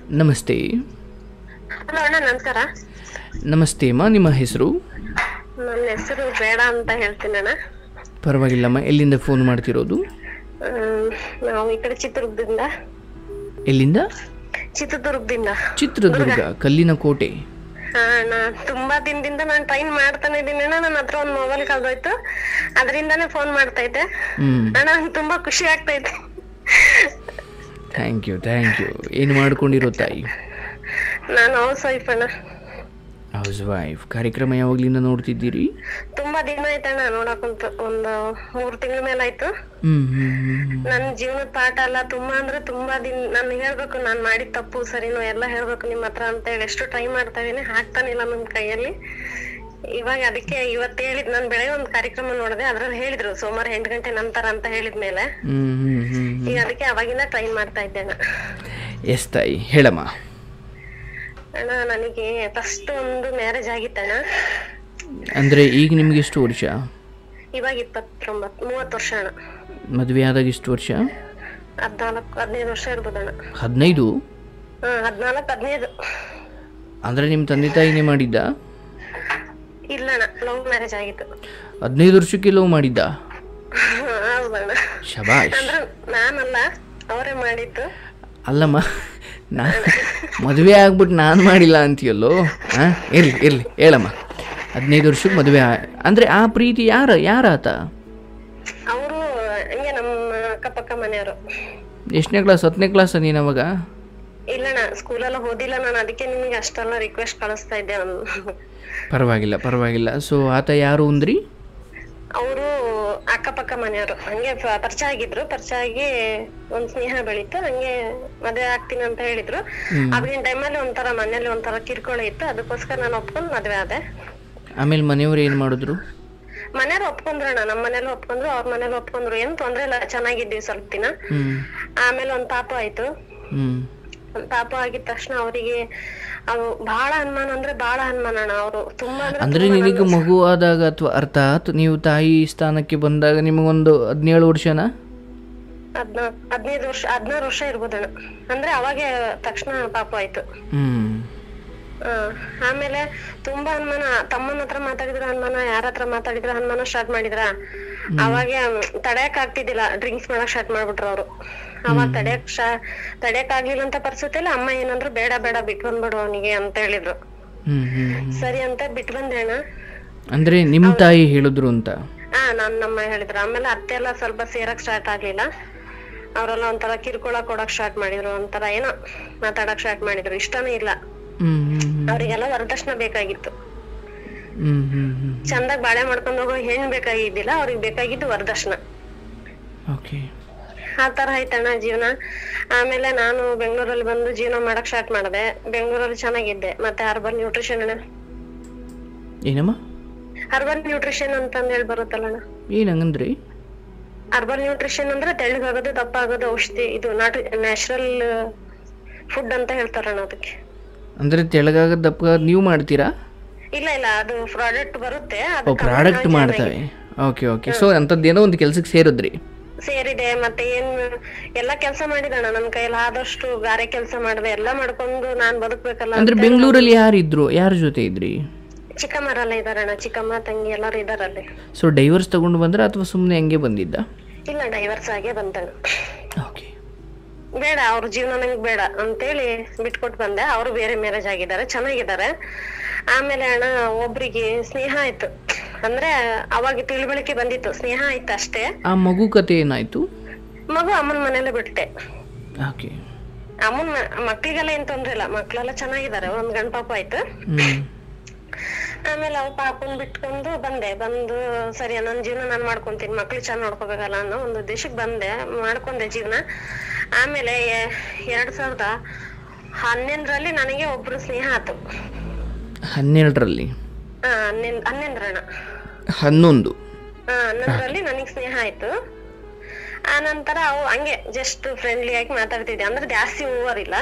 ನಮಸ್ತೆ ಹಲೋ ಅಣ್ಣ ನಮಸ್ಕಾರ ನಮಸ್ತೆ ಅಮ್ಮ ನಿಮ್ಮ ಹೆಸರು ನನ್ನ ಹೆಸರು ಬೇಡ ಅಂತ ಹೇಳ್ತೀನಿ ಅಣ್ಣ ಪರವಾಗಿಲ್ಲಮ್ಮ ಎಲ್ಲಿಂದ ಫೋನ್ ಮಾಡ್ತಿರೋದು ಹ್ಮ್, ನಾವು ಈ ಕಡೆ ಚಿತ್ರದುರ್ಗದಿಂದ ಎಲ್ಲಿಂದ ಚಿತ್ರದುರ್ಗದಿಂದ ಚಿತ್ರದುರ್ಗ ಕಲ್ಲಿನ ಕೋಟೆ ಹಾ ಅಣ್ಣ ತುಂಬಾ ದಿನದಿಂದ ನಾನು ಟ್ರೈನ್ ಮಾಡ್ತಾನೆ ಇದ್ದೀನಿ ಅಣ್ಣ ನನ್ನ ಹತ್ರ ಒಂದು ಮೊಬೈಲ್ ಕಳ್ದೋಯ್ತು ಅದರಿಂದಾನೇ ಫೋನ್ ಮಾಡ್ತಾ ಇದ್ದೆ ಹ್ಞೂ ಅಣ್ಣ ನಂಗ್ ತುಂಬಾ ಖುಷಿ ಆಗ್ತೈತೆ ಥ್ಯಾಂಕ್ ಯು ಥ್ಯಾಂಕ್ ಯು ಏನು ಮಾಡ್ಕೊಂಡಿರೋ ತಾಯಿ ನಾನು ಹೌಸ್ ವೈಫ್ ಅಣ್ಣ ಹೌಸ್ ವೈಫ್ ಕಾರ್ಯಕ್ರಮ ಯಾವಾಗಲಿಂದ ನೋಡ್ತಿದ್ದೀರಿ ತುಂಬಾ ದಿನ ಆಯ್ತಣ್ಣ ನೋಡಕ್ಕಂತ ಒಂದು ಮೂರ್ ತಿಂಗಳ ಮೇಲೆ ಆಯ್ತು ಹ್ಞೂ ಹ್ಞೂ ಹ್ಞೂ ನನ್ ಜೀವನದ ಪಾಠ ಎಲ್ಲ ತುಂಬಾ ಅಂದ್ರೆ ತುಂಬಾ ದಿನ ನಾನು ಹೇಳ್ಬೇಕು ನಾನ್ ಮಾಡಿದ ತಪ್ಪು ಸರಿನೋ ಎಲ್ಲ ಹೇಳ್ಬೇಕು ನಿಮ್ ಹತ್ರ ಅಂತ ಹೇಳಿ ಎಷ್ಟು ಟ್ರೈ ಮಾಡ್ತಾ ಇದೀನಿ ಆಗ್ತಾನಿಲ್ಲ ನಮ್ ಕೈಯಲ್ಲಿ ಇವಾಗ ಅದಕ್ಕೆ ಇವತ್ತು ಹೇಳಿದ್ ನಾನ್ ಬೆಳಗ್ಗೆ ಒಂದ್ ಕಾರ್ಯಕ್ರಮ ನೋಡಿದೆ ಅದ್ರಲ್ಲಿ ಹೇಳಿದ್ರು ಸೋಮವಾರ ಎಂಟು ಗಂಟೆ ನಂತರ ಅಂತ ಹೇಳಿದ್ಮೇಲೆ ಹ್ಞೂ ಹ್ಞೂ ಹ್ಞೂ ಈಗ ಅದಕ್ಕೆ ಅವಾಗಿಂದ ಟ್ರೈ ಮಾಡ್ತಾ ಇದ್ದೇನೆ ಎಸ್ ತಾಯಿ ಹೇಳಮ್ಮ ಅಣ್ಣ ನನಗೆ ಫಸ್ಟ್ ಒಂದು ಮ್ಯಾರೇಜ್ ಆಗಿತ್ತಣ್ಣ ಅಂದರೆ ಈಗ ನಿಮ್ಗೆ ಎಷ್ಟು ವರ್ಷ ಇವಾಗ ಇಪ್ಪತ್ತೊಂಬತ್ ಮೂವತ್ತು ವರ್ಷ ಅಣ್ಣ ಮದುವೆ ಆದಾಗ ಎಷ್ಟು ವರ್ಷ ಹದ್ನಾಲ್ಕು ಹದಿನೈದು ವರ್ಷ ಇರ್ಬೋದಣ್ಣ ಹದಿನೈದು ಹ್ಮ್ ಹದ್ನಾಲ್ಕು ಹದಿನೈದು ಅಂದರೆ ನಿಮ್ಮ ತಂದೆ ತಾಯಿನೇ ಮಾಡಿದ್ದ ಇಲ್ಲಣ್ಣ ಲವ್ ಮ್ಯಾರೇಜ್ ಆಗಿತ್ತು ಹದಿನೈದು ವರ್ಷಕ್ಕೆ ಲವ್ ಮಾಡಿದ್ದ ಹೌದಣ್ಣ ಶಬಾಷ್ ಅಂದ್ರೆ ನಾನಲ್ಲ ಅವರೇ ಮಾಡಿದ್ದು ಅಲ್ಲಮ್ಮ ನಾ ಮದುವೆ ಆಗ್ಬಿಟ್ಟು ನಾನು ಮಾಡಿಲ್ಲ ಅಂತೀಯಲ್ಲೋ ಹಾಂ ಇರಲಿ ಇರಲಿ ಹೇಳಮ್ಮ ಹದಿನೈದು ವರ್ಷಕ್ಕೆ ಮದುವೆ ಅಂದರೆ ಆ ಪ್ರೀತಿ ಯಾರ ಯಾರಾತ ಅವರು ಹಂಗೆ ನಮ್ಮ ಅಕ್ಕಪಕ್ಕ ಮನೆಯವರು ಎಷ್ಟನೇ ಕ್ಲಾಸ್ ಹತ್ತನೇ ಕ್ಲಾಸ್ ನೀನು ಅವಾಗ ಇಲ್ಲಣ್ಣ ಸ್ಕೂಲೆಲ್ಲ ಓದಿಲ್ಲ ನಾನು ಅದಕ್ಕೆ ನಿಮಗೆ ಅಷ್ಟೆಲ್ಲ ರಿಕ್ವೆಸ್ಟ್ ಕಳಿಸ್ತಾ ಇದ್ದೆ ಪರವಾಗಿಲ್ಲ ಪರವಾಗಿಲ್ಲ ಸೊ ಆತ ಯಾರು ಅಂದ್ರಿ ಅವರು ಅಕ್ಕಪಕ್ಕ ಮನೆಯವರು ಹಂಗೆ ಪ- ಪರಿಚಯ ಆಗಿದ್ರು ಪರಿಚಯ ಆಗಿ ಒಂದ್ ಸ್ನೇಹ ಬೆಳೀತು ಹಂಗೆ ಮದುವೆ ಆಗ್ತೀನಿ ಅಂತ ಹೇಳಿದ್ರು ಅವಾಗಿನ ಟೈಮಲ್ಲಿ ಒಂಥರ ಮನೇಲಿ ಒಂಥರ ಕಿರ್ಕೊಳ ಇತ್ತು ಅದಕ್ಕೋಸ್ಕರ ನಾನು ಒಪ್ಕೊಂಡು ಮದ್ವೆ ಆದೆ ಆಮೇಲೆ ಮನೆಯವ್ರು ಏನು ಮಾಡಿದ್ರು ಮನೆಯವ್ರು ಒಪ್ಕೊಂಡ್ರಣ್ಣ ನಮ್ಮ ಮನೇಲಿ ಒಪ್ಕೊಂಡ್ರು ಅವ್ರ ಮನೇಲಿ ಒಪ್ಕೊಂಡ್ರು ಏನ್ ತೊಂದ್ರೆ ಇಲ್ಲ ಚೆನ್ನಾಗಿದ್ವಿ ಸ್ವಲ್ಪ ದಿನ ಹ್ಞೂ ಆಮೇಲೆ ಒಂದ್ ಪಾಪ ಆಯ್ತು ಹ್ಞೂ ಒಂದ್ ಪಾಪ ಆಗಿದ ತಕ್ಷಣ ಅವರಿಗೆ ಅವು ಬಹಳ ಅನುಮಾನ ಅಂದ್ರೆ ಬಹಳ ಅನುಮಾನ ಅಣ್ಣ ಅವರು ತುಂಬಾ ಅಂದ್ರೆ ಅಂದರೆ ನಿನಗೆ ಮಗು ಆದಾಗ ಅಥವಾ ಅರ್ಥಾತ್ ನೀವು ತಾಯಿ ಸ್ಥಾನಕ್ಕೆ ಬಂದಾಗ ನಿಮಗೊಂದು ಹದಿನೇಳು ವರ್ಷನಾ ಹದ್ನಾಲ್ಕು ಹದಿನೈದು ವರ್ಷ ಹದಿನಾರು ವರ್ಷ ಇರ್ಬೋದಣ್ಣ ಅಂದ್ರೆ ಅವಾಗೆ ತಕ್ಷಣ ಪಾಪ ಆಯ್ತು ಹ್ಞೂ ಆ, ಆಮೇಲೆ ತುಂಬಾ ಅನುಮಾನ ತಮ್ಮನ ಹತ್ರ ಮಾತಾಡಿದ್ರ ಅನುಮಾನ ಯಾರ ಹತ್ರ ಮಾತಾಡಿದ್ರ ಅನುಮಾನ ಸ್ಟಾರ್ಟ್ ಮಾಡಿದ್ರ ಅವಾಗೆ ತಡೆಯಕ್ ಆಗ್ತಿದ್ದಿಲ್ಲ ಡ್ರಿಂಕ್ಸ್ ಮಾಡಕ್ ಸ್ಟಾರ್ಟ್ ಮಾಡ್ಬಿಟ್ರು ಅವ್ರು ಅವಾಗ ತಡೆಯಕ್ ಶಾ ತಡೆಯಕ್ ಆಗ್ಲಿಲ್ಲ ಅಂತ ಪರಿಸ್ಥಿತಿಯಲ್ಲಿ ಅಮ್ಮ ಏನಂದ್ರು ಬೇಡ ಬೇಡ ಬಿಟ್ ಬಂದ್ಬಿಡು ಅವನಿಗೆ ಅಂತ ಹೇಳಿದ್ರು ಹ್ಞೂ ಹ್ಞೂ ಸರಿ ಅಂತ ಬಿಟ್ ಬಂದೆ ಅಣ್ಣ ಅಂದರೆ ನಿಮ್ಮ ತಾಯಿ ಹೇಳಿದ್ರು ಅಂತ ಹಾ ನಾನ್ ನಮ್ಮ ಹೇಳಿದ್ರು ಆಮೇಲೆ ಅತ್ತೆ ಎಲ್ಲ ಸ್ವಲ್ಪ ಸೇರಕ್ ಸ್ಟಾರ್ಟ್ ಆಗ್ಲಿಲ್ಲ ಅವರೆಲ್ಲ ಒಂಥರ ಕಿರ್ಕೊಳ ಕೊಡಕ್ ಸ್ಟಾರ್ಟ್ ಮಾಡಿದ್ರು ಒಂಥರ ಏನೋ ಮಾತಾಡಕ್ ಸ್ಟಾರ್ಟ್ ಮಾಡಿದ್ರು ಇಷ್ಟನೇ ಇಲ್ಲ ಹ್ಞೂ ಹ್ಞೂ ಅವ್ರಿಗೆಲ್ಲ ವರದಕ್ಷಿಣೆ ಬೇಕಾಗಿತ್ತು ಹ್ಞೂ ಹ್ಞೂ ಹ್ಞೂ ಚಂದಾಗ್ ಬಾಳೆ ಮಾಡ್ಕೊಂಡು ಹೋಗೋ ಹೆಣ್ ಬೇಕಾಗಿದ್ದಿಲ್ಲ ಅವ್ರಿಗೆ ಬೇಕಾಗಿದ್ದು ವರದಕ್ಷಿಣ ಓಕೆ ಆ ತರ ಆಯ್ತಣ್ಣ ಜೀವನ ಆಮೇಲೆ ನಾನು ಬೆಂಗಳೂರಲ್ಲಿ ಬಂದು ಜೀವನ ಮಾಡಕ್ ಸ್ಟಾರ್ಟ್ ಮಾಡಿದೆ ಬೆಂಗಳೂರಲ್ಲಿ ಚೆನ್ನಾಗಿದ್ದೆ ಮತ್ತೆ ಹರ್ಬಲ್ ನ್ಯೂಟ್ರಿಷನ್ ಅಣ್ಣ ಏನಮ್ಮ ಹರ್ಬಲ್ ನ್ಯೂಟ್ರಿಷನ್ ಅಂತಂದ್ ಹೇಳಿ ಬರುತ್ತಲ್ಲಣ್ಣ ಏನು ಹಂಗಂದ್ರಿ ಹರ್ಬಲ್ ನ್ಯೂಟ್ರಿಷನ್ ಅಂದ್ರೆ ತೆಳ್ಳಗಾಗೋದು ದಪ್ಪ ಆಗೋದು ಔಷಧಿ ಇದು ನಾಟ್ ನ್ಯಾಚುರಲ್ ಫುಡ್ ಅಂತ ಹೇಳ್ತಾರಣ್ಣ ಅದಕ್ಕೆ ಅಂದರೆ ತೆಳಗಾಗ ದಪ್ಪ ನೀವು ಮಾಡ್ತೀರಾ ಇಲ್ಲ ಇಲ್ಲ ಅದು ಪ್ರಾಡಕ್ಟ್ ಬರುತ್ತೆ ಓ ಅದು ಪ್ರಾಡಕ್ಟ್ ಮಾಡ್ತವೆ ಓಕೆ ಓಕೆ ಸೊ ಅಂಥದ್ದೇನೋ ಒಂದು ಕೆಲ್ಸಕ್ಕೆ ಸೇರಿದ್ರಿ ಸೇರಿದೆ ಮತ್ತೆ ಏನ್ ಎಲ್ಲಾ ಕೆಲಸ ಮಾಡಿದಣ್ಣ ನನ್ ಕೈಯಲ್ಲಿ ಆದಷ್ಟು ಗಾರೆ ಕೆಲಸ ಮಾಡಿದೆ ಎಲ್ಲಾ ಮಾಡ್ಕೊಂಡು ನಾನ್ ಬದುಕ್ಬೇಕಲ್ಲ ಅಂದ್ರೆ ಅಂತ ಬೆಂಗಳೂರಲ್ಲಿ ಯಾರಿದ್ರು ಯಾರ ಜೊತೆ ಇದ್ರಿ ಚಿಕ್ಕಮ್ಮರೆಲ್ಲ ಇದಾರಣ್ಣ ಚಿಕ್ಕಮ್ಮ ತಂಗಿ ಎಲ್ಲಾರು ಇದಾರಲ್ಲಿ ಸೊ ಡೈವರ್ಸ್ ತಗೊಂಡು ಬಂದ್ರೆ ಅಥವಾ ಸುಮ್ಮನೆ ಹಂಗೆ ಬಂದಿದ್ದ ಇಲ್ಲ ಡೈವರ್ಸ್ ಆಗೇ ಬಂತಣ್ಣ ಓಕೆ ಬೇಡ ಅವ್ರ ಜೀವನ ನಂಗೆ ಬೇಡ ಅಂತೇಳಿ ಬಿಟ್ಕೊಟ್ ಬಂದೆ ಅವರು ಬೇರೆ ಮ್ಯಾರೇಜ್ ಆಗಿದ್ದಾರೆ ಚೆನ್ನಾಗಿದ್ದಾರೆ ಆಮೇಲೆ ಅಣ್ಣ ಒಬ್ರಿಗೆ ಸ್ನೇಹ ಆಯ್ತು ಅಂದ್ರೆ ಅವಾಗ ತಿಳುವಳಿಕೆ ಬಂದಿತ್ತು ಸ್ನೇಹ ಆಯ್ತು ಅಷ್ಟೇ ಆ ಮಗು ಕತೆ ಏನಾಯ್ತು ಮಗು ಅಮ್ಮನ ಮನೇಲೆ ಬಿಟ್ಟೆ ಓಕೆ ಅಮ್ಮನ್ ಮ- ಮಕ್ಳಿಗೆಲ್ಲ ಏನ್ ತೊಂದ್ರೆ ಇಲ್ಲ ಮಕ್ಳೆಲ್ಲ ಚೆನ್ನಾಗಿದ್ದಾರೆ ಒಂದ್ ಗಂಡ್ ಪಾಪ ಆಯ್ತು ಹ್ಞೂ ಆಮೇಲೆ ಅವ್ ಪಾಪನ್ ಬಿಟ್ಕೊಂಡು ಬಂದೆ ಬಂದು ಸರಿ ನನ್ ಜೀವನ ನಾನ್ ಮಾಡ್ಕೊಂತೀನಿ ಮಕ್ಳು ಚೆನ್ನಾಗ್ ನೋಡ್ಕೋಬೇಕಲ್ಲ ಅನ್ನೋ ಒಂದು ಉದ್ದೇಶಕ್ ಬಂದೆ ಮಾಡ್ಕೊಂಡೆ ಜೀವನ ಆಮೇಲೆ ಎ- ಎರಡ್ ಸಾವಿರದ ಹನ್ನೊಂದರಲ್ಲಿ ನನಗೆ ಒಬ್ರು ಸ್ನೇಹ ಆತು ಹನ್ನೆರಡರಲ್ಲಿ ಆ ಹನ್ನೊಂದ್ ಹನ್ನೊಂದರಣ ಹನ್ನೊಂದು ಆ ಹನ್ನೊಂದರಲ್ಲಿ ನನಗ್ ಸ್ನೇಹ ಆಯ್ತು ಆ ನಂತರ ಅವು ಹಂಗೆ ಜಸ್ಟ್ ಫ್ರೆಂಡ್ಲಿ ಆಗಿ ಮಾತಾಡ್ತಿದ್ದೆ ಅಂದ್ರೆ ಜಾಸ್ತಿ ಓವರ್ ಇಲ್ಲ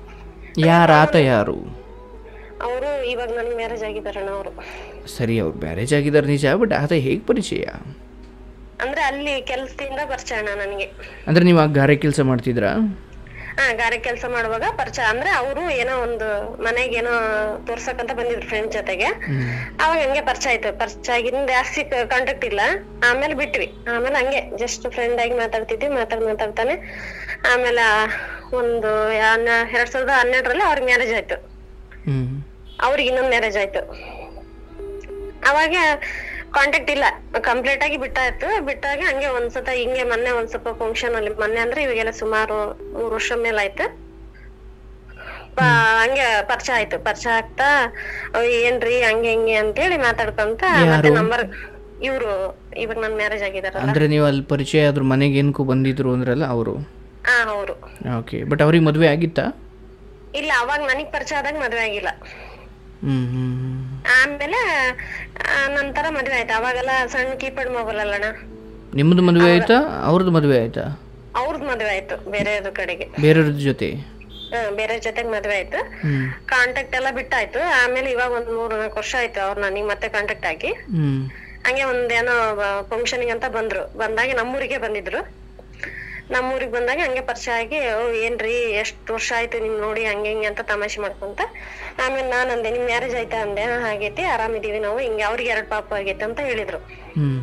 ಯಾರು ಆತ ಯಾರು ಅವರು ಇವಾಗ ನನಗೆ ಮ್ಯಾರೇಜ್ ಆಗಿದ್ದಾರಣ್ಣ ಅವರು ಸರಿ ಅವ್ರು ಮ್ಯಾರೇಜ್ ಆಗಿದ್ದಾರೆ ನಿಜ ಬಟ್ ಆತ ಹೇಗೆ ಪರಿಚಯ ಅಂದ್ರೆ ಅಲ್ಲಿ ಕೆಲ್ಸದಿಂದ ಪರಿಚಯ ಅಣ್ಣ ನನಗೆ ಅಂದರೆ ನೀವು ಆ ಗಾರೆ ಕೆಲಸ ಮಾಡ್ತಿದ್ರಾ ಹಾ ಗಾರೆ ಕೆಲಸ ಮಾಡುವಾಗ ಪರಿಚಯ ಅಂದ್ರೆ ಅವರು ಏನೋ ಒಂದು ಮನೆಗೆ ಏನೋ ತೋರ್ಸಕ್ಕಂತ ಬಂದಿದ್ರು ಫ್ರೆಂಡ್ ಜೊತೆಗೆ ಹ್ಮ್ ಅವಾಗ ಹಂಗೆ ಪರಿಚಯ ಆಯ್ತು ಪರಿಚಯ ಆಗಿಂದ ಜಾಸ್ತಿ ಕಾಂಟ್ಯಾಕ್ಟ್ ಇಲ್ಲ ಆಮೇಲೆ ಬಿಟ್ವಿ ಆಮೇಲೆ ಹಂಗೆ ಜಸ್ಟ್ ಫ್ರೆಂಡ್ ಆಗಿ ಮಾತಾಡ್ತಿದ್ವಿ ಮಾತಾಡ್ ಮಾತಾಡ್ತಾನೆ ಆಮೇಲೆ ಒಂದು ಹನ್ನ- ಎರಡ್ ಸಾವಿರದ ಹನ್ನೆರಡರಲ್ಲಿ ಅವ್ರಿಗೆ ಮ್ಯಾರೇಜ್ ಆಯ್ತು ಹ್ಮ್ ಅವ್ರಿಗೆ ಇನ್ನೊಂದ್ ಮ್ಯಾರೇಜ್ ಆಯ್ತು ಅವಾಗ ಕಾಂಟ್ಯಾಕ್ಟ್ ಇಲ್ಲ ಕಂಪ್ಲೀಟ್ ಆಗಿ ಬಿಟ್ಟಾಯ್ತು ಬಿಟ್ಟಾಗ ಹಂಗೆ ಒಂದ್ಸತ ಹಿಂಗೆ ಮೊನ್ನೆ ಒಂದ್ ಸ್ವಲ್ಪ ಫಂಕ್ಷನ್ ಅಲ್ಲಿ ಮೊನ್ನೆ ಅಂದ್ರೆ ಇವಾಗೆಲ್ಲ ಸುಮಾರು ಮೂರ್ ವರ್ಷ ಮೇಲೆ ಆಯ್ತು ಪ- ಹಂಗೆ ಪರಿಚಯ ಆಯ್ತು ಪರಿಚಯ ಆಗ್ತಾ ಅವ್ ಏನ್ರಿ ಹಂಗೆ ಹಿಂಗೆ ಅಂತೇಳಿ ಮಾತಾಡ್ಕೊಂತ ಮತ್ತೆ ಯಾರು? ನಂಬರ್ ಇವ್ರು ಇವಾಗ ನನ್ ಮ್ಯಾರೇಜ್ ಆಗಿದಾರಲ್ಲ ಅಂದ್ರೆ ನೀವು ಅಲ್ಲಿ ಪರಿಚಯ ಆದ್ರೂ ಮನೆಗೆ ಏನಕ್ಕೂ ಬಂದಿದ್ರು ಅಂದ್ರಲ್ಲ ಅವರು ಹಾ ಅವ್ರು ಓಕೆ ಬಟ್ ಅವ್ರಿಗೆ ಮದುವೆ ಆಗಿತ್ತಾ ಇಲ್ಲ ಅವಾಗ ನನಗ್ ಪರಿಚಯ ಆದಾಗ ಮದ್ವೆ ಆಗಿಲ್ಲ ಹ್ಮ್ ಹ್ಮ್ ಹ್ಮ್ ಆಮೇಲೆ ಆ, ನಂತರ ಮದ್ವೆ ಆಯ್ತು ಅವಾಗೆಲ್ಲ ಸಣ್ಣ ಕೀಪ್ಯಾಡ್ ಮೊಬೈಲ್ ಅಲ್ಲಣ್ಣ ನಿಮ್ಮದು ಮದುವೆ ಆಯ್ತಾ ಅವ್ರದ್ದು ಮದುವೆ ಆಯ್ತಾ ಅವ್ರದ್ ಮದ್ವೆ ಆಯ್ತು ಬೇರೆಯವ್ರ ಕಡೆಗೆ ಬೇರೆಯವ್ರ ಜೊತೆ ಹಾ, ಬೇರೆ ಜೊತೆಗ್ ಮದ್ವೆ ಆಯ್ತು ಹ್ಮ್ ಕಾಂಟ್ಯಾಕ್ಟ್ ಎಲ್ಲ ಬಿಟ್ಟಾಯ್ತು ಆಮೇಲೆ ಇವಾಗ ಒಂದ್ ಮೂರ್ ನಾಲ್ಕು ವರ್ಷ ಆಯ್ತು ಅವ್ರ ನನಗ್ ಮತ್ತೆ ಕಾಂಟ್ಯಾಕ್ಟ್ ಆಗಿ ಹ್ಮ್ ಹಂಗೆ ಒಂದೇನೋ ಫಂಕ್ಷನ್ ಅಂತ ಬಂದ್ರು ಬಂದಾಗ ನಮ್ಮೂರಿಗೆ ಬಂದಿದ್ರು ನಮ್ಮೂರಿಗೆ ಬಂದಾಗ ಹಂಗೆ ಪರಿಚಯ ಆಗಿ ಓ ಏನ್ರಿ ಎಷ್ಟ್ ವರ್ಷ ಆಯ್ತು ನಿಮ್ ನೋಡಿ ಹಂಗೆ ಹಿಂಗೆ ಅಂತ ತಮಾಷೆ ಮಾಡ್ಕೊಂತ ಆಮೇಲೆ ನಾನ್ ಅಂದೆ ನಿಮ್ ಮ್ಯಾರೇಜ್ ಆಯ್ತಾ ಅಂದೆ "ಹಾ, ಆಗೈತಿ ಆರಾಮಿದೀವಿ ನಾವು ಹಿಂಗೆ ಅವ್ರಿಗೆ ಎರಡ್ ಪಾಪ ಆಗೈತೆ ಅಂತ ಹೇಳಿದ್ರು ಹ್ಮ್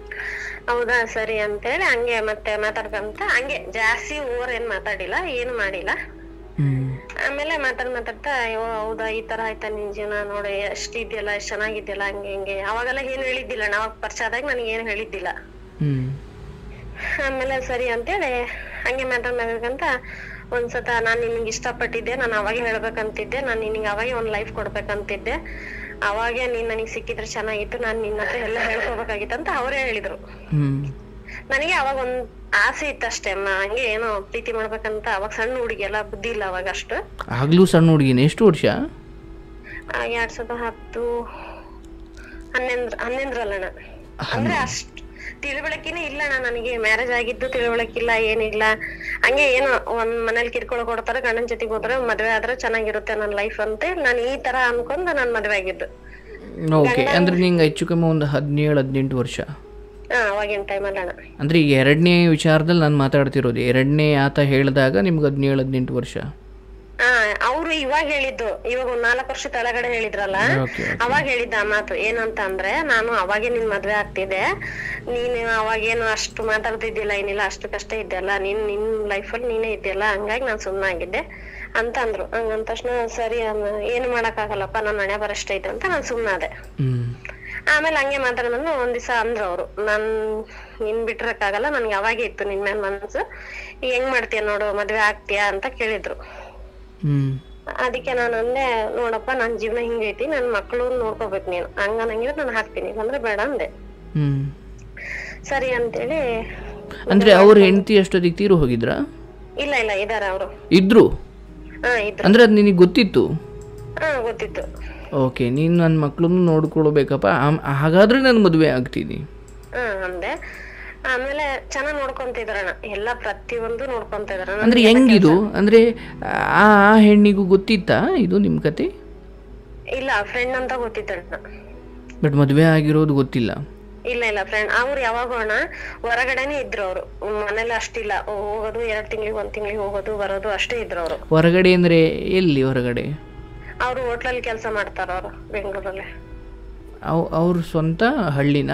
ಹೌದಾ ಸರಿ ಅಂತೇಳಿ ಹಂಗೆ ಮತ್ತೆ ಮಾತಾಡ್ಕೊಂತ ಹಂಗೆ ಜಾಸ್ತಿ ಓವರ್ ಏನ್ ಮಾತಾಡಿಲ್ಲ ಏನು ಮಾಡಿಲ್ಲ ಹ್ಮ್ ಆಮೇಲೆ ಮಾತಾಡ್ ಮಾತಾಡ್ತಾ ಅಯ್ಯೋ ಹೌದಾ ಈ ತರ ಆಯ್ತಾ ನಿನ್ ಜೀವನ ನೋಡಿ ಎಷ್ಟ್ ಇದೆಯಲ್ಲ ಎಷ್ಟ್ ಚೆನ್ನಾಗಿದ್ಯಲ್ಲ ಹಂಗೆ ಹಿಂಗೆ ಅವಾಗೆಲ್ಲ ಏನು ಹೇಳಿದ್ದಿಲ್ಲ ನಾವ್ ಪರಿಚಯ ಆದಾಗ ನನಗೆ ಏನು ಹೇಳಿದ್ದಿಲ್ಲ ಹ್ಮ್ ಆಮೇಲೆ ಸರಿ ಅಂತೇಳಿ ಹಂಗೆ ಮಾತಾಡ್ ಮಾತಾಡ್ಕಂತ ಒಂದ್ಸತ ನಾನ್ ನಿನ್ಗೆ ಇಷ್ಟಪಟ್ಟಿದ್ದೆ ನಾನು ಅವಾಗೆ ಹೇಳ್ಬೇಕಂತಿದ್ದೆ ನಾನ್ ನಿನಗೆ ಅವಾಗೆ ಒಂದ್ ಲೈಫ್ ಕೊಡ್ಬೇಕಂತಿದ್ದೆ ಅವಾಗೆ ನೀನ್ ನನಗ್ ಸಿಕ್ಕಿದ್ರೆ ಚೆನ್ನಾಗಿತ್ತು ನಾನ್ ನಿನ್ನ ಹತ್ರ ಎಲ್ಲ ಹೇಳ್ಕೊಬೇಕಾಗಿತ್ತು ಅಂತ ಅವರೇ ಹೇಳಿದ್ರು ಹ್ಮ್ ನನಗೆ ಅವಾಗ ಒಂದ್ ಆಸೆ ಇತ್ತು ಅಷ್ಟೇ ಮ- ಹಂಗೆ ಏನೋ ಪ್ರೀತಿ ಮಾಡ್ಬೇಕಂತ ಅವಾಗ ಸಣ್ಣ ಹುಡುಗಿ ಎಲ್ಲ ಬುದ್ಧಿ ಇಲ್ಲ ಅವಾಗ ಅಷ್ಟು ಆಗ್ಲೂ ಸಣ್ಣ ಹುಡುಗಿನ ಎಷ್ಟು ವರ್ಷ ಆ, ಎರಡ್ ಸಾವಿರದ ಹತ್ತು ಹನ್ನೊಂದ್ರ ಹನ್ನೊಂದ್ರಲ್ಲಣ್ಣ ಅಂದ್ರೆ ಅಷ್ಟ್ ತಿಳುವಳಿಕೆನೇ ಇಲ್ಲಣ್ಣ ನನಗೆ ಮ್ಯಾರೇಜ್ ಆಗಿದ್ದು ತಿಳುವಳಿಕಿಲ್ಲ ಏನಿಲ್ಲ ಹಂಗೆ ಏನೋ ಒಂದ್ ಮನೇಲಿ ಕಿರ್ಕೊಳ ಕೊಡ್ತಾರೆ ಗಂಡನ ಜೊತೆಗೆ ಹೋದ್ರೆ ಮದ್ವೆ ಆದ್ರೆ ಚೆನ್ನಾಗಿರುತ್ತೆ ನನ್ನ ಲೈಫ್ ಅಂತ ನಾನು ಈ ತರ ಅನ್ಕೊಂಡ್ ನಾನ್ ಮದ್ವೆ ಆಗಿದ್ದು ಓಕೆ ಅಂದ್ರೆ ನಿಂಗೆ ಹೆಚ್ಚು ಕಮ್ಮಿ ಒಂದು ಹದಿನೇಳು ಹದಿನೆಂಟು ವರ್ಷ ಹಾ ಅವಾಗಿನ ಟೈಮಲ್ಲಿ ಅಣ್ಣ ಅಂದ್ರೆ ಈಗ ಎರಡನೇ ವಿಚಾರದಲ್ಲಿ ನಾನು ಮಾತಾಡ್ತಿರೋದು ಎರಡನೇ ಆತ ಹೇಳಿದಾಗ ನಿಮ್ಗೆ ಹದಿನೇಳು ಹದಿನೆಂಟು ವರ್ಷ ಹಾ ಅವ್ರು ಇವಾಗ ಹೇಳಿದ್ದು ಇವಾಗ ಒಂದ್ ನಾಲ್ಕು ವರ್ಷ ಕೆಳಗಡೆ ಹೇಳಿದ್ರಲ್ಲ ಓಕೆ ಅವಾಗ ಹೇಳಿದ್ದ ಆ ಮಾತು ಏನಂತ ಅಂದ್ರೆ ನಾನು ಅವಾಗೆ ನಿನ್ ಮದ್ವೆ ಆಗ್ತಿದ್ದೆ ನೀನು ಅವಾಗೇನು ಅಷ್ಟು ಮಾತಾಡ್ತಿದ್ದಿಲ್ಲ ಏನಿಲ್ಲ ಅಷ್ಟು ಕಷ್ಟ ಇದ್ದೆಲ್ಲ ನೀನ್ ನಿನ್ ಲೈಫಲ್ಲಿ ನೀನೇ ಇದ್ದಿಲ್ಲ ಹಂಗಾಗಿ ನಾನ್ ಸುಮ್ನಾಗಿದ್ದೆ ಅಂತ ಅಂದ್ರು ಹಂಗಂದ ತಕ್ಷಣ ಸರಿ ಅಮ್ಮ, ಏನು ಮಾಡಕ್ಕಾಗಲ್ಲಪ್ಪ ನನ್ನ ಹಣೆ ಬರಷ್ಟ ಐತೆ ಅಂತ ನಾನ್ ಸುಮ್ನಾದೆ ಹ್ಮ್ ಆಮೇಲೆ ಹಂಗೆ ಮಾತಾಡೋದು ಒಂದ್ ದಿವಸ ಅಂದ್ರು ಅವ್ರು ನಾನ್ ನಿನ್ ಬಿಟ್ರಕ್ಕಾಗಲ್ಲ ನನ್ಗೆ ಅವಾಗೆ ಇತ್ತು ನಿನ್ ಮೇಲೆ ಮನ್ಸು ಈಗ ಹೆಂಗ್ ಮಾಡ್ತೀಯ ನೋಡು ಮದ್ವೆ ಆಗ್ತೀಯಾ ಅಂತ ಕೇಳಿದ್ರು ಹ್ಮ್ ಅದಕ್ಕೆ ನಾನು ಅಂದೆ ನೋಡಪ್ಪ ನನ್ ಜೀವನ ಹಿಂಗೈತಿ ನನ್ ಮಕ್ಳು ನೋಡ್ಕೋಬೇಕು ನೀನು ಹಂಗ ನಂಗಿದ್ರೆ ನಾನು ಹಾಕ್ತೀನಿ ಇಲ್ಲಾಂದ್ರೆ ಬೇಡ ಅಂದೆ ಹ್ಮ್ ಸರಿ ಅಂತೇಳಿ ಅಂದ್ರೆ ಅವ್ರ ಹೆಂಡತಿ ಅಷ್ಟೊತ್ತಿಗೆ ತೀರು ಹೋಗಿದ್ರಾ ಇಲ್ಲ ಇಲ್ಲ ಇದಾರೆ ಅವರು ಇದ್ರು ಹಾ ಇದ್ರು ಅಂದ್ರೆ ಅದು ನಿನಗೆ ಗೊತ್ತಿತ್ತು ಹಾ ಗೊತ್ತಿತ್ತು ಓಕೆ ನೀನು ನನ್ನ ಮಕ್ಕಳನ್ನು ನೋಡ್ಕೊಳ್ಬೇಕಪ್ಪ ಆಮ್- ಹಾಗಾದ್ರೆ ನಾನು ಮದುವೆ ಆಗ್ತೀನಿ ಹಾ ಅಂದೆ ಆಮೇಲೆ ಚೆನ್ನಾಗ್ ನೋಡ್ಕೊಂತಿದ್ರಣ್ಣ ಎಲ್ಲ ಪ್ರತಿಯೊಂದು ನೋಡ್ಕೊಂತ ಇದಾರ ಅಂದ್ರೆ ಹೆಂಗಿದು ಅಂದ್ರೆ ಆ ಆ ಹೆಣ್ಣಿಗೂ ಗೊತ್ತಿತ್ತಾ ಇದು ನಿಮ್ಮ ಕತೆ ಇಲ್ಲ ಫ್ರೆಂಡ್ ಅಂತ ಗೊತ್ತಿತ್ತಣ್ಣ ಬಟ್ ಮದುವೆ ಆಗಿರೋದು ಗೊತ್ತಿಲ್ಲ ಇಲ್ಲ ಇಲ್ಲ ಫ್ರೆಂಡ್ ಅವ್ರು ಯಾವಾಗ ಅಣ್ಣ ಹೊರಗಡೆನೆ ಇದ್ರು ಅವ್ರು ಮನೇಲಿ ಅಷ್ಟಿಲ್ಲ ಹೋಗೋದು ಎರಡ್ ತಿಂಗಳಿಗೆ ಒಂದ್ ತಿಂಗಳಿಗೆ ಹೋಗೋದು ಬರೋದು ಅಷ್ಟೇ ಇದ್ರು ಅವ್ರು ಹೊರಗಡೆ ಅಂದ್ರೆ ಎಲ್ಲಿ ಹೊರಗಡೆ ಅವ್ರು ಹೋಟ್ಲಲ್ಲಿ ಕೆಲಸ ಮಾಡ್ತಾರ ಅವ್ರು ಬೆಂಗಳೂರಲ್ಲಿ ಅವ್ ಅವ್ರ ಸ್ವಂತ ಹಳ್ಳಿನಾ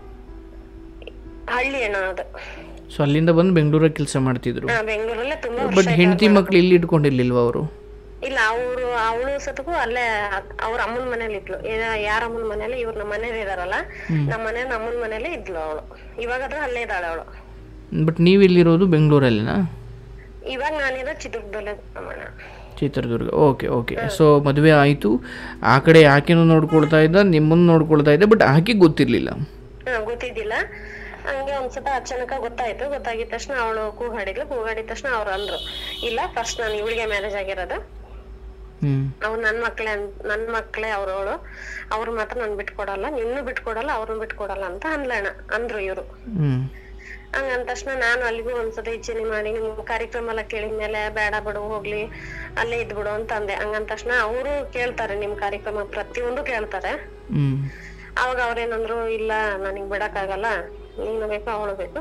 ಹಳ್ಳಿ ಅಣ್ಣ ಅದು ಸೊ ಅಲ್ಲಿಂದ ಬಂದು ಬೆಂಗಳೂರಾಗ ಕೆಲಸ ಮಾಡ್ತಿದ್ರು ಹಾ ಬೆಂಗಳೂರಲ್ಲೇ ತುಂಬಾ ವರ್ಷ ಬಟ್ ಹೆಂಡತಿ ಮಕ್ಳು ಇಲ್ಲಿ ಇಟ್ಕೊಂಡಿರ್ಲಿಲ್ವಾ ಅವರು ಇಲ್ಲ ಅವ್ರು ಅವಳು ಸತಗೂ ಅಲ್ಲೇ ಅವ್ರ ಅಮ್ಮನ ಮನೇಲಿ ಇದ್ಲು ಏನ- ಯಾರ ಅಮ್ಮನ ಮನೇಲಿ ಇವ್ರ ನಮ್ಮ ಮನೇಲಿ ಇದಾರಲ್ಲ ನಮ್ಮ ಮನೆ ಅಮ್ಮನ ಮನೇಲಿ ಇದ್ಲು ಅವಳು ಇವಾಗಾದ್ರೂ ಅಲ್ಲೇ ಇದ್ದಾಳೆ ಅವಳು ಬಟ್ ನೀವು ಇಲ್ಲಿರೋದು ಬೆಂಗಳೂರಲ್ಲಿನಾ ಇವಾಗ ನಾನಿರೋ ಚಿತ್ರದುರ್ಗದಲ್ಲೇ ಅಮ್ಮಣ್ಣ ಚಿತ್ರದುರ್ಗ ಓಕೆ ಓಕೆ ಸೊ ಮದುವೆ ಆಯಿತು ಆ ಕಡೆ ಆಕೆನೂ ನೋಡ್ಕೊಳ್ತಾ ಇದ್ದ ನಿಮ್ಮನ್ನು ನೋಡ್ಕೊಳ್ತಾ ಇದ್ದ ಬಟ್ ಆಕೆ ಗೊತ್ತಿರಲಿಲ್ಲ ಹಾ ಗೊತ್ತಿದ್ದಿಲ್ಲ ಹಂಗೆ ಒಂದ್ಸತ ಅಚಾನಕ ಗೊತ್ತಾಯ್ತು ಗೊತ್ತಾಗಿದ ತಕ್ಷಣ ಅವಳು ಕೂಗಾಡಿದ್ಲು ಕೂಗಾಡಿದ ತಕ್ಷಣ ಅವ್ರು ಅಂದ್ರು ಇಲ್ಲ ಫಸ್ಟ್ ನಾನು ಇವಳಿಗೆ ಮ್ಯಾರೇಜ್ ಆಗಿರೋದು ಹ್ಞೂ ಅವ್ರು ನನ್ ಮಕ್ಳೇ ಅನ್- ನನ್ ಮಕ್ಳೇ ಅವ್ರವಳು ಅವ್ರು ಮಾತ್ರ ನನ್ ಬಿಟ್ಕೊಡಲ್ಲ ನಿನ್ನೂ ಬಿಟ್ಕೊಡಲ್ಲ ಅವ್ರನ್ನ ಬಿಟ್ಕೊಡಲ್ಲ ಅಂತ ಅನ್ಲಣ್ಣ ಅಂದ್ರು ಇವ್ರು ಹ್ಞೂ ಹಂಗಂದ ತಕ್ಷಣ ನಾನು ಅಲ್ಲಿಗೂ ಒಂದ್ಸತಿ ಯೋಚನೆ ಮಾಡಿ ನಿಮ್ ಕಾರ್ಯಕ್ರಮ ಎಲ್ಲ ಕೇಳಿದ್ಮೇಲೆ ಬೇಡ ಬಿಡು ಹೋಗ್ಲಿ ಅಲ್ಲೇ ಇದ್ಬಿಡು ಅಂತ ಅಂದೆ ಹಂಗಂದ ತಕ್ಷಣ ಅವರು ಕೇಳ್ತಾರೆ ನಿಮ್ ಕಾರ್ಯಕ್ರಮ ಪ್ರತಿಯೊಂದು ಕೇಳ್ತಾರೆ ಹ್ಞೂ ಅವಾಗ ಅವ್ರೇನಂದ್ರು ಇಲ್ಲ ನನಗ್ ಬಿಡಕ್ಕಾಗಲ್ಲ ನೀನು ಬೇಕು ಅವಳು ಬೇಕು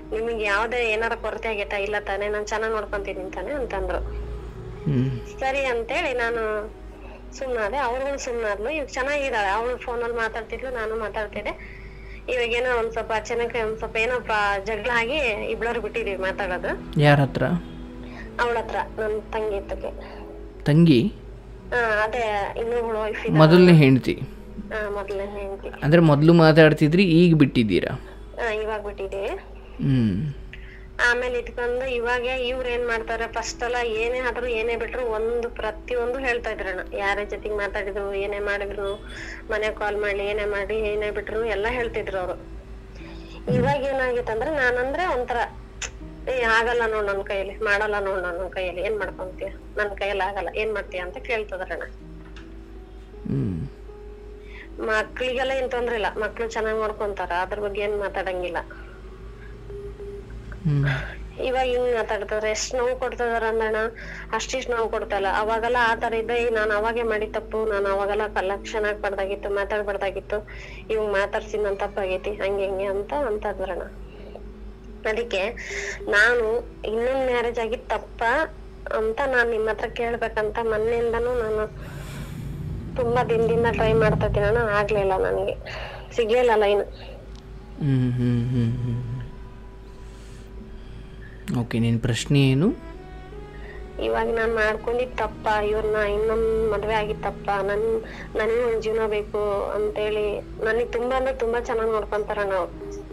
ನಿಮಗೆ ಯಾವ್ದೇ ಏನಾರ ಕೊರತೆ ಆಗೈತಾ ಇಲ್ಲ ತಾನೇ ನಾನ್ ಚೆನ್ನಾಗ್ ನೋಡ್ಕೊಂತೀನಿ ತಾನೆ ಅಂತಂದ್ರು ಹ್ಞೂ ಸರಿ ಅಂತೇಳಿ ನಾನು ಸುಮ್ನಾದೆ ಅವ್ರಿಗೂ ಸುಮ್ನಾದ್ಲು ಇವಾಗ ಚೆನ್ನಾಗಿದ್ದಾಳೆ ಅವಳು ಫೋನಲ್ಲಿ ಮಾತಾಡ್ತಿದ್ಲು ನಾನು ಮಾತಾಡ್ತಿದ್ದೆ ಇವಾಗ ಏನೋ ಒಂದ್ ಸ್ವಲ್ಪ ಚೆನ್ನಾಗಿ ಒಂದ್ ಸ್ವಲ್ಪ ಏನೋ ಪ್ರಾ- ಜಗಳ ಆಗಿ ಇಬ್ಳವ್ರು ಬಿಟ್ಟಿದೀವಿ ಮಾತಾಡೋದು ಯಾರ ಹತ್ರ ಅವಳ ಹತ್ರ ನನ್ ತಂಗಿ ಇದ್ದಕ್ಕೆ ತಂಗಿ ಹಾ ಅದೇ ಇನ್ನೊಬ್ಳು ವೈಫ್ ಮೊದಲನೇ ಹೆಂಡತಿ ಹಾ ಮೊದ್ಲನೇ ಹೆಂಡತಿ ಅಂದರೆ ಮೊದಲು ಮಾತಾಡ್ತಿದ್ರಿ ಈಗ ಬಿಟ್ಟಿದ್ದೀರಾ ಹಾ ಇವಾಗ ಬಿಟ್ಟಿದೀವಿ ಹ್ಞೂ ಆಮೇಲೆ ಇಟ್ಕೊಂಡು ಇವಾಗ ಇವ್ರು ಏನ್ ಮಾಡ್ತಾರೆ ಫಸ್ಟ್ ಎಲ್ಲ ಏನೇ ಆದ್ರೂ ಏನೇ ಬಿಟ್ರು ಒಂದು ಪ್ರತಿಯೊಂದು ಹೇಳ್ತಾ ಇದ್ರಣ್ಣ ಯಾರೇ ಜೊತೆಗ್ ಮಾತಾಡಿದ್ರು ಏನೇ ಮಾಡಿದ್ರು ಮನೆ ಕಾಲ್ ಮಾಡ್ಲಿ ಏನೇ ಮಾಡಿ ಏನೇ ಬಿಟ್ರು ಎಲ್ಲಾ ಹೇಳ್ತಿದ್ರು ಅವ್ರು ಇವಾಗ ಏನಾಗೈತೆ ಅಂದ್ರೆ ನಾನಂದ್ರೆ ಒಂಥರ ಏ ಆಗಲ್ಲ ನೋಡ್ ನನ್ ಕೈಯಲ್ಲಿ ಮಾಡಲ್ಲ ನೋಡ್ ನನ್ನ ಕೈಯಲ್ಲಿ ಏನ್ ಮಾಡ್ಕೊಂತೀಯ ನನ್ ಕೈಯಲ್ಲಿ ಆಗಲ್ಲ ಏನ್ ಮಾಡ್ತೀಯ ಅಂತ ಕೇಳ್ತದ್ರಣ್ಣ ಹ್ಞೂ ಮಕ್ಳಿಗೆಲ್ಲ ಏನ್ ತೊಂದ್ರೆ ಇಲ್ಲ ಮಕ್ಳು ಚೆನ್ನಾಗ್ ನೋಡ್ಕೊಂತಾರ ಅದ್ರ ಬಗ್ಗೆ ಏನ್ ಮಾತಾಡಂಗಿಲ್ಲ ಹ್ಞೂ ಇವಾಗ ಹಿಂಗ್ ಮಾತಾಡ್ತಾರೆ ಎಷ್ಟ್ ನೋವು ಕೊಡ್ತಿದಾರ ಅಂದಣ್ಣ ಅಷ್ಟಿಷ್ಟು ನೋವು ಕೊಡ್ತಲ್ಲ ಅವಾಗೆಲ್ಲ ಆ ತರ ಇದ್ದೆ ನಾನ್ ಅವಾಗೆ ಮಾಡಿ ತಪ್ಪು ನಾನ್ ಅವಾಗೆಲ್ಲ ಕಲೆಕ್ಷನ್ ಆಗ್ಬಾರ್ದಾಗಿತ್ತು ಮಾತಾಡ್ಬಾರ್ದಾಗಿತ್ತು ಇವಾಗ ಮಾತಾಡ್ಸಿ ನನ್ ತಪ್ಪಾಗೈತಿ ಹಂಗೆ ಹಿಂಗೆ ಅಂತ ಅಂತದ್ರಣ್ಣ ಅದಕ್ಕೆ ನಾನು ಇನ್ನೊಂದ್ ಮ್ಯಾರೇಜ್ ಆಗಿದ್ ತಪ್ಪ ಅಂತ ನಾನ್ ನಿಮ್ ಹತ್ರ ಕೇಳ್ಬೇಕಂತ ಮೊನ್ನೆಯಿಂದನೂ ನಾನು ತುಂಬಾ ದಿನದಿಂದ ಟ್ರೈ ಮಾಡ್ತಾ ಇದ್ದೀನಿ ಅಣ್ಣ ಆಗ್ಲಿಲ್ಲ ನನಗೆ ಸಿಗ್ಲಿಲ್ಲ ಲೈನ್ ಹ್ಞೂ ಹ್ಞೂ ಹ್ಞೂ ಹ್ಞೂ ಓಕೆ ನಿನ್ನ ಪ್ರಶ್ನೆ ಏನು ಇವಾಗ ನಾನ್ ಮಾಡ್ಕೊಂಡಿದ್ ತಪ್ಪ ಇವ್ರನ್ನ ಇನ್ನೊಂದ್ ಮದ್ವೆ ಆಗಿದ್ ತಪ್ಪ ನನ್ ನನಗೆ ಒಂದ್ ಜೀವನ ಬೇಕು ಅಂತೇಳಿ ನನಗ್ ತುಂಬಾ ಅಂದ್ರೆ ತುಂಬಾ ಚೆನ್ನಾಗ್ ನೋಡ್ಕೊಂತಾರ ನಾವು